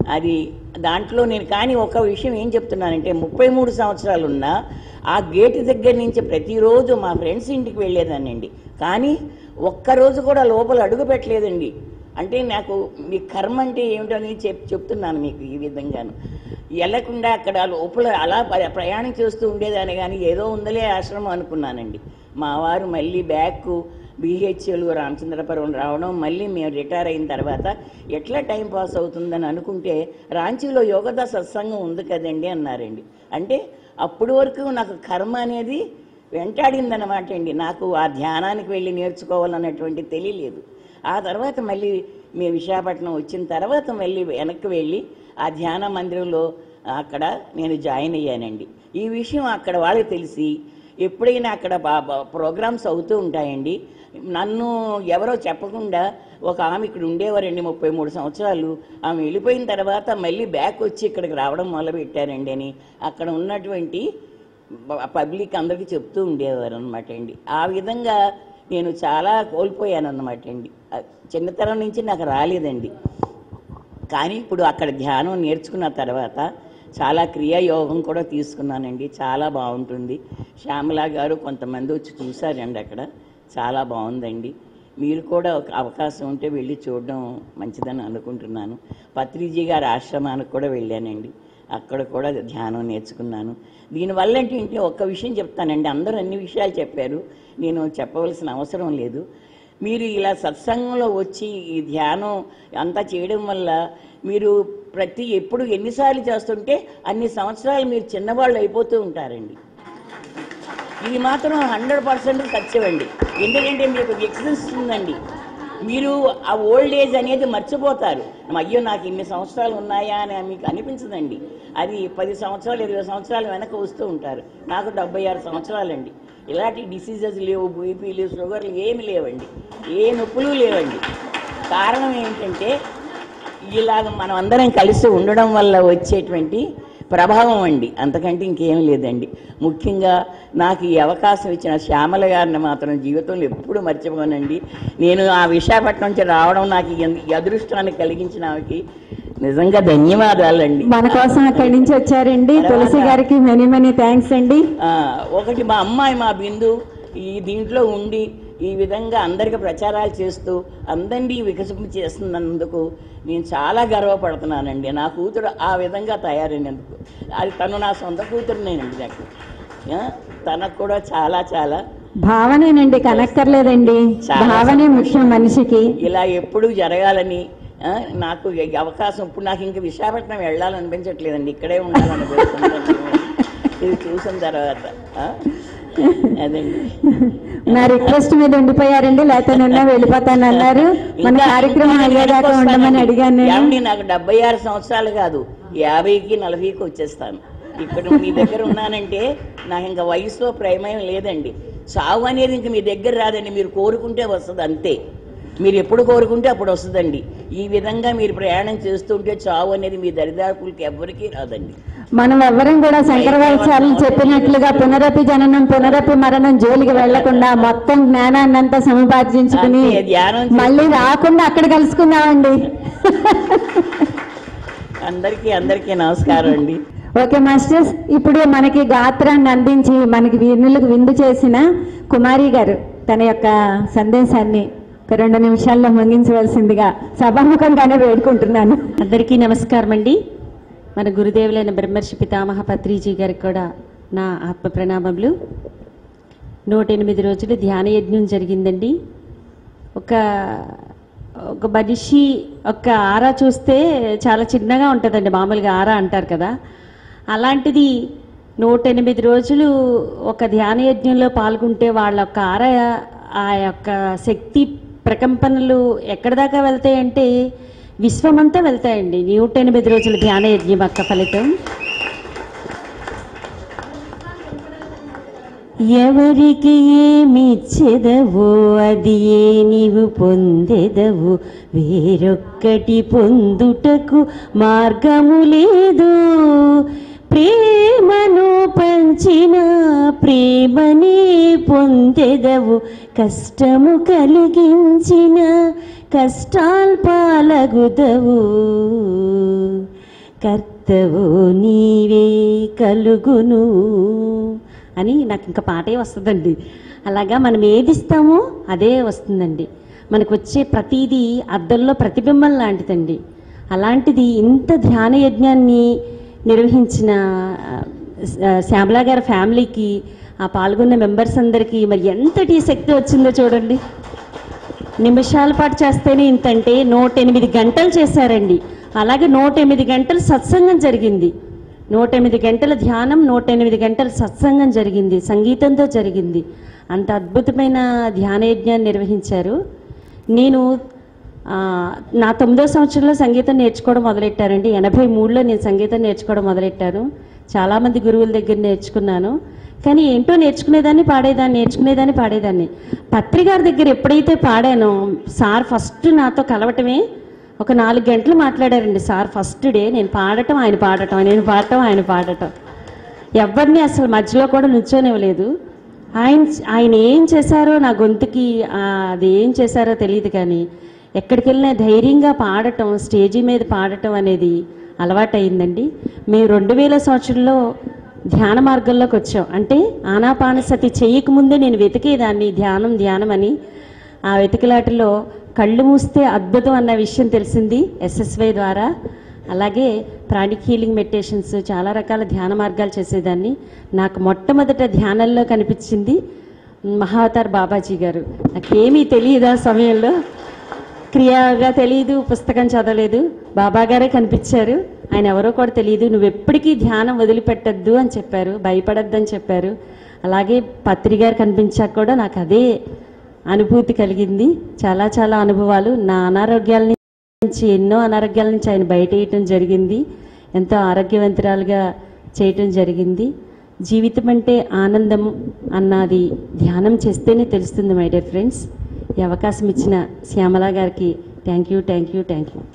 అది దాంట్లో నేను కానీ ఒక విషయం ఏం చెప్తున్నానంటే ముప్పై మూడు సంవత్సరాలు ఉన్నా ఆ గేటు దగ్గర నుంచి ప్రతిరోజు మా ఫ్రెండ్స్ ఇంటికి వెళ్ళేదానండి కానీ ఒక్కరోజు కూడా లోపల అడుగు పెట్టలేదండి అంటే నాకు మీ కర్మ అంటే ఏమిటో అని చెప్ చెప్తున్నాను మీకు ఈ విధంగాను వెళ్ళకుండా అక్కడ లోపల అలా ప్ర- ప్రయాణం చేస్తూ ఉండేదాన్ని కానీ ఏదో ఉందలే ఆశ్రమం అనుకున్నానండి మా వారు మళ్ళీ బ్యాక్ బీహెచ్ఎల్ రామచంద్రపురం రావడం మళ్ళీ మేము రిటైర్ అయిన తర్వాత ఎట్లా టైం పాస్ అవుతుందని అనుకుంటే రాంచీలో యోగదా సత్సంగం ఉంది కదండి అన్నారండి అంటే అప్పటి వరకు నాకు కర్మ అనేది వెంటాడిందనమాట అండి నాకు ఆ ధ్యానానికి వెళ్ళి నేర్చుకోవాలన్నటువంటి తెలియలేదు ఆ తర్వాత మళ్ళీ మేము విశాఖపట్నం వచ్చిన తర్వాత మళ్ళీ వెనక్కి వెళ్ళి ఆ ధ్యాన మందిరంలో అక్కడ నేను జాయిన్ అయ్యానండి ఈ విషయం అక్కడ వాళ్ళకి తెలిసి ఎప్పుడైనా అక్కడ బా- బా- ప్రోగ్రామ్స్ అవుతూ ఉంటాయండి నన్ను ఎవరో చెప్పకుండా ఒక ఆమె ఇక్కడ ఉండేవారండి ముప్పై మూడు సంవత్సరాలు ఆమె వెళ్ళిపోయిన తర్వాత మళ్ళీ బ్యాక్ వచ్చి ఇక్కడికి రావడం మొదలుపెట్టారండి అని అక్కడ ఉన్నటువంటి బ- పబ్లిక్ అందరికీ చెప్తూ ఉండేవారు అనమాట అండి ఆ విధంగా నేను చాలా కోల్పోయాను అనమాట అండి ఆ చిన్నతనం నుంచి నాకు రాలేదండి కానీ ఇప్పుడు అక్కడ ధ్యానం నేర్చుకున్న తర్వాత చాలా క్రియాయోగం కూడా తీసుకున్నానండి చాలా బాగుంటుంది శ్యామలా గారు కొంతమంది వచ్చి చూశారండి అక్కడ చాలా బాగుందండి మీరు కూడా ఒక అవకాశం ఉంటే వెళ్ళి చూడడం మంచిదని అనుకుంటున్నాను పత్రిజీ గారి ఆశ్రమానికి కూడా వెళ్ళానండి అక్కడ కూడా ధ్యానం నేర్చుకున్నాను దీనివల్ల ఏంటంటే ఒక్క విషయం చెప్తానండి అందరూ అన్ని విషయాలు చెప్పారు నేను చెప్పవలసిన అవసరం లేదు మీరు ఇలా సత్సంగంలో వచ్చి ఈ ధ్యానం అంతా చేయడం వల్ల మీరు ప్రతి ఎప్పుడు ఎన్నిసార్లు చేస్తుంటే అన్ని సంవత్సరాలు మీరు చిన్నవాళ్ళు అయిపోతూ ఉంటారండి ఇది మాత్రం హండ్రెడ్ పర్సెంట్ సత్యమండి ఎందుకంటే మీకు ఎక్స్పీరియన్స్ ఉందండి మీరు ఆ ఓల్డ్ ఏజ్ అనేది మర్చిపోతారు అయ్యో నాకు ఇన్ని సంవత్సరాలు ఉన్నాయా అని మీకు అనిపించదండి అది పది సంవత్సరాలు ఇరవై సంవత్సరాలు వెనక వస్తూ ఉంటారు నాకు డెబ్బై ఆరు సంవత్సరాలండి ఇలాంటి డిసీజెస్ లేవు బీపీలు షుగర్లు ఏమి లేవండి ఏ నొప్పులు లేవండి కారణం ఏంటంటే ఇలాగ మనం అందరం కలిసి ఉండడం వల్ల వచ్చేటువంటి ప్రభావం అండి అంతకంటే ఇంకేం లేదండి ముఖ్యంగా నాకు ఈ అవకాశం ఇచ్చిన శ్యామల గారిని మాత్రం జీవితంలో ఎప్పుడు మర్చిపోనండి నేను ఆ విశాఖపట్నం నుంచి రావడం నాకు ఈ- ఈ అదృష్టాన్ని కలిగించిన ఆమెకి నిజంగా ధన్యవాదాలండి మన కోసం అక్కడి నుంచి వచ్చారండి తులసి గారికి మెనీ మెనీ థ్యాంక్స్ అండి ఆ, ఒకటి మా అమ్మాయి మా బిందు ఈ దీంట్లో ఉండి ఈ విధంగా అందరికి ప్రచారాలు చేస్తూ అందరినీ వికసింపు చేస్తున్నందుకు నేను చాలా గర్వపడుతున్నానండి నా కూతురు ఆ విధంగా తయారైనందుకు అది తను నా సొంత కూతురునేనండి నాకు ఆ, తనకు కూడా చాలా చాలా భావనేనండి కనక్కర్లేదండి చాలా భావనే ముఖ్యం మనిషికి ఇలా ఎప్పుడూ జరగాలని ఆ, నాకు ఈ అవకాశం ఇప్పుడు నాకు ఇంకా విశాఖపట్నం వెళ్ళాలనిపించట్లేదండి ఇక్కడే ఉండాలనిపిస్తుంది ఇది చూసిన తర్వాత ఆ, అదండి నా రిక్వెస్ట్ మీద ఉండిపోయారండి లేకపోతే నిన్న వెళ్ళిపోతానన్నారు మన ఇంకా- కార్యక్రమం ఇంకా అయ్యేదాకా వెనక్కి ఉండమని వస్తానండి. అడిగాను నేను ఏమండి నాకు డెబ్బై ఆరు సంవత్సరాలు కాదు యాభైకి నలభైకి వచ్చేస్తాను ఇక్కడ మీ దగ్గర ఉన్నానంటే నాకు ఇంకా వయసులో ప్రమేయం లేదండి సావు అనేది ఇంక మీ దగ్గర రాదండి మీరు కోరుకుంటే వస్తుంది అంతే మీరు ఎప్పుడు కోరుకుంటే అప్పుడు వస్తుందండి ఈ విధంగా మీరు ప్రయాణం చేస్తుంటే చావు అనేది మీ దరిదాపులకి ఎవ్వరికీ రాదండి మనం ఎవ్వరం కూడా శంకరవాచార్యులు చెప్పినట్లుగా పునరపి జననం పునరపి మరణం జోలికి వెళ్లకుండా మొత్తం జ్ఞానాన్ని అంతా సముపార్జించుకుని అంతే, ధ్యానం చేసి- మళ్ళీ రాకుండా అక్కడ కలుసుకుందామండి అందరికీ అందరికీ నమస్కారం అండి ఓకే మాస్టర్స్ ఇప్పుడు మనకి గాత్రాన్ని అందించి మనకి వీరులకు విందు చేసిన కుమారి గారు తన యొక్క సందేశాన్ని ఒక రెండు నిమిషాల్లో ముగించవలసిందిగా సభాముఖంగానే వేడుకుంటున్నాను అందరికీ నమస్కారం అండి మన గురుదేవులైన బ్రహ్మర్షి పితామహ పత్రిజీ గారికి కూడా నా ఆత్మ ప్రణామములు నూట ఎనిమిది రోజులు ధ్యాన యజ్ఞం జరిగిందండి ఒక ఒక మనిషి ఒక ఆరా చూస్తే చాలా చిన్నగా ఉంటుందండి మామూలుగా ఆరా అంటారు కదా అలాంటిది నూట ఎనిమిది రోజులు ఒక ధ్యాన యజ్ఞంలో పాల్గొంటే వాళ్ళ యొక్క ఆర ఆ యొక్క శక్తి ప్రకంపనలు ఎక్కడి దాకా వెళ్తాయంటే విశ్వమంతా వెళ్తాయండి నూట ఎనిమిది రోజుల ధ్యాన యజ్ఞం యొక్క ఫలితం ఎవరికి ఏమిచ్చెదవో అది ఏ నీవు పొందెదవు వేరొక్కటి పొందుటకు మార్గము లేదు ప్రేమను పంచిన ప్రేమనే పొందెదవు కష్టము కలిగించిన కష్టాల్ పాలగుదవు కర్తవు నీవే కలుగును అని నాకు ఇంకా పాటే వస్తుందండి అలాగా మనం ఏది ఇస్తామో అదే వస్తుందండి మనకు వచ్చే ప్రతిదీ అద్దంలో ప్రతిబింబం లాంటిదండి అలాంటిది ఇంత ధ్యాన యజ్ఞాన్ని నిర్వహించిన ఆ, శ్యామలా గారి ఫ్యామిలీకి ఆ పాల్గొన్న మెంబర్స్ అందరికీ మరి ఎంతటి శక్తి వచ్చిందో చూడండి నిమిషాల పాటు చేస్తేనే ఇంతంటే నూట ఎనిమిది గంటలు చేశారండి అలాగే నూట ఎనిమిది గంటలు సత్సంగం జరిగింది నూట ఎనిమిది గంటల ధ్యానం నూట ఎనిమిది గంటల సత్సంగం జరిగింది సంగీతంతో జరిగింది అంత అద్భుతమైన ధ్యాన యజ్ఞాన్ని నిర్వహించారు నేను ఆ, నా తొమ్మిదో సంవత్సరంలో సంగీతం నేర్చుకోవడం మొదలెట్టారండి ఎనభై మూడులో నేను సంగీతం నేర్చుకోవడం మొదలెట్టాను చాలామంది గురువుల దగ్గర నేర్చుకున్నాను కానీ ఏంటో నేర్చుకునేదాన్ని పాడేదాన్ని నేర్చుకునేదాన్ని పాడేదాన్ని పత్రికారి దగ్గర ఎప్పుడైతే పాడానో సార్ ఫస్ట్ నాతో కలవటమే ఒక నాలుగు గంటలు మాట్లాడారండి సార్ ఫస్ట్ డే నేను పాడటం ఆయన పాడటం నేను పాడటం ఆయన పాడటం ఎవరిని అసలు మధ్యలో కూడా నుంచోనివ్వలేదు ఆయన ఆయన ఏం చేశారో నా గొంతుకి ఆ, అది ఏం చేశారో తెలియదు కానీ ఎక్కడికి వెళ్ళినా ధైర్యంగా పాడటం స్టేజీ మీద పాడటం అనేది అలవాటయిందండి మేము రెండు వేల సంవత్సరంలో ధ్యాన మార్గంలోకి వచ్చాం అంటే ఆనాపానసతి చేయకముందే నేను వెతికేదాన్ని ధ్యానం ధ్యానం అని ఆ వెతికలాటలో కళ్ళు మూస్తే అద్భుతం అన్న విషయం తెలిసింది ఎస్ఎస్వై ద్వారా అలాగే ప్రాణిక్ హీలింగ్ మెడిటేషన్స్ చాలా రకాల ధ్యాన మార్గాలు చేసేదాన్ని నాకు మొట్టమొదట ధ్యానంలో కనిపించింది మహావతార్ బాబాజీ గారు నాకేమీ తెలియదు ఆ సమయంలో క్రియాగా తెలియదు పుస్తకం చదవలేదు బాబా గారే కనిపించారు ఆయన ఎవరో కూడా తెలియదు నువ్వు ఎప్పటికీ ధ్యానం వదిలిపెట్టద్దు అని చెప్పారు భయపడద్దు అని చెప్పారు అలాగే పత్రి గారు కనిపించాక కూడా నాకు అదే అనుభూతి కలిగింది చాలా చాలా అనుభవాలు నా అనారోగ్యాల నుంచి ఎన్నో అనారోగ్యాల నుంచి ఆయన బయట వేయటం జరిగింది ఎంతో ఆరోగ్యవంతురాలుగా చేయటం జరిగింది జీవితం అంటే ఆనందం అన్నది ధ్యానం చేస్తేనే తెలుస్తుంది మై డియర్ ఫ్రెండ్స్ ఈ అవకాశం ఇచ్చిన శ్యామల గారికి thank you thank you thank you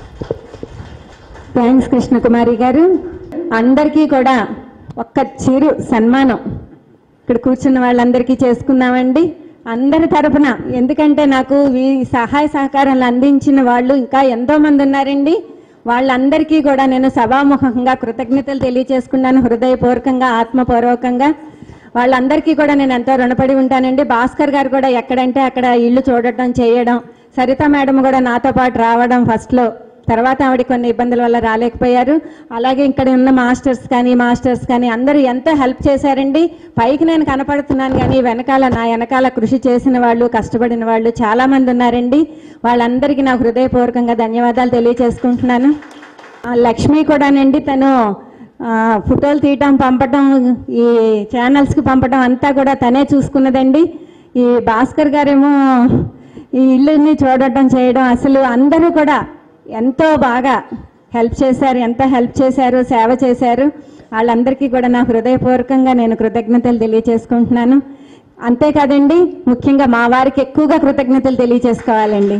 thanks Krishnakumari గారు అందరికీ కూడా ఒక్క చిరు సన్మానం ఇక్కడ కూర్చున్న వాళ్ళందరికీ చేసుకున్నామండి అందరి తరపున ఎందుకంటే నాకు ఈ సహాయ సహకారాలు అందించిన వాళ్ళు ఇంకా ఎంతో మంది ఉన్నారండి వాళ్ళందరికీ కూడా నేను సభాముఖంగా కృతజ్ఞతలు తెలియచేసుకున్నాను హృదయపూర్వకంగా ఆత్మపూర్వకంగా వాళ్ళందరికీ కూడా నేను ఎంతో రుణపడి ఉంటానండి భాస్కర్ గారు కూడా ఎక్కడంటే అక్కడ ఇల్లు చూడటం చేయడం సరిత మేడం కూడా నాతో పాటు రావడం ఫస్ట్లో తర్వాత ఆవిడ కొన్ని ఇబ్బందుల వల్ల రాలేకపోయారు అలాగే ఇక్కడ ఉన్న మాస్టర్స్ కానీ మాస్టర్స్ కానీ అందరూ ఎంతో హెల్ప్ చేశారండి పైకి నేను కనపడుతున్నాను కానీ వెనకాల నా వెనకాల కృషి చేసిన వాళ్ళు కష్టపడిన వాళ్ళు చాలా మంది ఉన్నారండి వాళ్ళందరికీ నా హృదయపూర్వకంగా ధన్యవాదాలు తెలియజేసుకుంటున్నాను ఆ, లక్ష్మి కూడానండి తను ఆ, ఫోటోలు తీయటం పంపటం ఈ ఛానల్స్కి పంపటం అంతా కూడా తనే చూసుకున్నదండి ఈ భాస్కర్ గారేమో ఈ ఇల్లుని చూడటం చేయడం అసలు అందరూ కూడా ఎంతో బాగా హెల్ప్ చేశారు ఎంత హెల్ప్ చేశారు సేవ చేశారు వాళ్ళందరికీ కూడా నా హృదయపూర్వకంగా నేను కృతజ్ఞతలు తెలియచేసుకుంటున్నాను అంతేకాదండి ముఖ్యంగా మా వారికి ఎక్కువగా కృతజ్ఞతలు తెలియచేసుకోవాలండి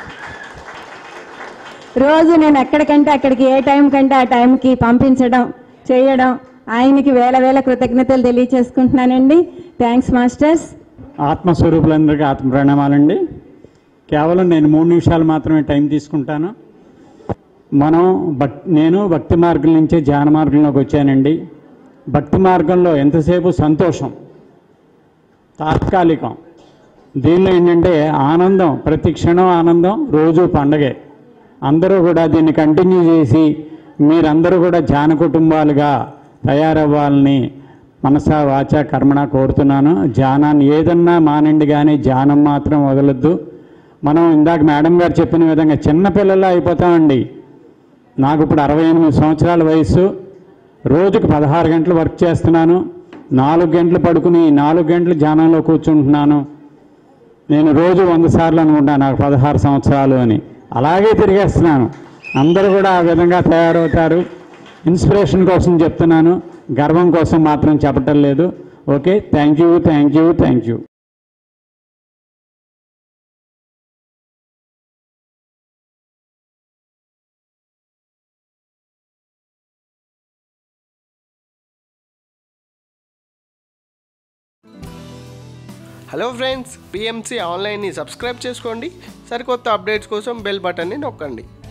రోజు నేను ఎక్కడికంటే అక్కడికి ఏ టైం కంటే ఆ టైంకి పంపించడం చేయడం ఆయనకి వేల వేల కృతజ్ఞతలు తెలియచేసుకుంటున్నానండి థ్యాంక్స్ మాస్టర్స్ ఆత్మస్వరూపులందరికీ ఆత్మ ప్రణామాలండి కేవలం నేను మూడు నిమిషాలు మాత్రమే టైం తీసుకుంటాను మనం భక్ నేను భక్తి మార్గం నుంచే ధ్యాన మార్గంలోకి వచ్చానండి భక్తి మార్గంలో ఎంతసేపు సంతోషం తాత్కాలికం దీనిలో ఏంటంటే ఆనందం ప్రతి క్షణం ఆనందం రోజు పండగే అందరూ కూడా దీన్ని కంటిన్యూ చేసి మీరందరూ కూడా ధ్యాన కుటుంబాలుగా తయారవ్వాలని మనసా వాచ కర్మణ కోరుతున్నాను ధ్యానాన్ని ఏదన్నా మానండి కానీ ధ్యానం మాత్రం వదలొద్దు మనం ఇందాక మేడం గారు చెప్పిన విధంగా చిన్నపిల్లలా అయిపోతామండి నాకు ఇప్పుడు అరవై ఎనిమిది సంవత్సరాల వయసు రోజుకి పదహారు గంటలు వర్క్ చేస్తున్నాను నాలుగు గంటలు పడుకుని నాలుగు గంటలు ధ్యానంలో కూర్చుంటున్నాను నేను రోజు వంద సార్లు అనుకుంటాను నాకు పదహారు సంవత్సరాలు అని అలాగే తిరిగేస్తున్నాను అందరూ కూడా ఆ విధంగా తయారవుతారు ఇన్స్పిరేషన్ కోసం చెప్తున్నాను గర్వం కోసం మాత్రం చెప్పటం లేదు okay thank you thank you thank you hello friends PMC ఆన్లైన్ని సబ్స్క్రైబ్ చేసుకోండి సరికొత్త అప్డేట్స్ కోసం బెల్ బటన్ని నొక్కండి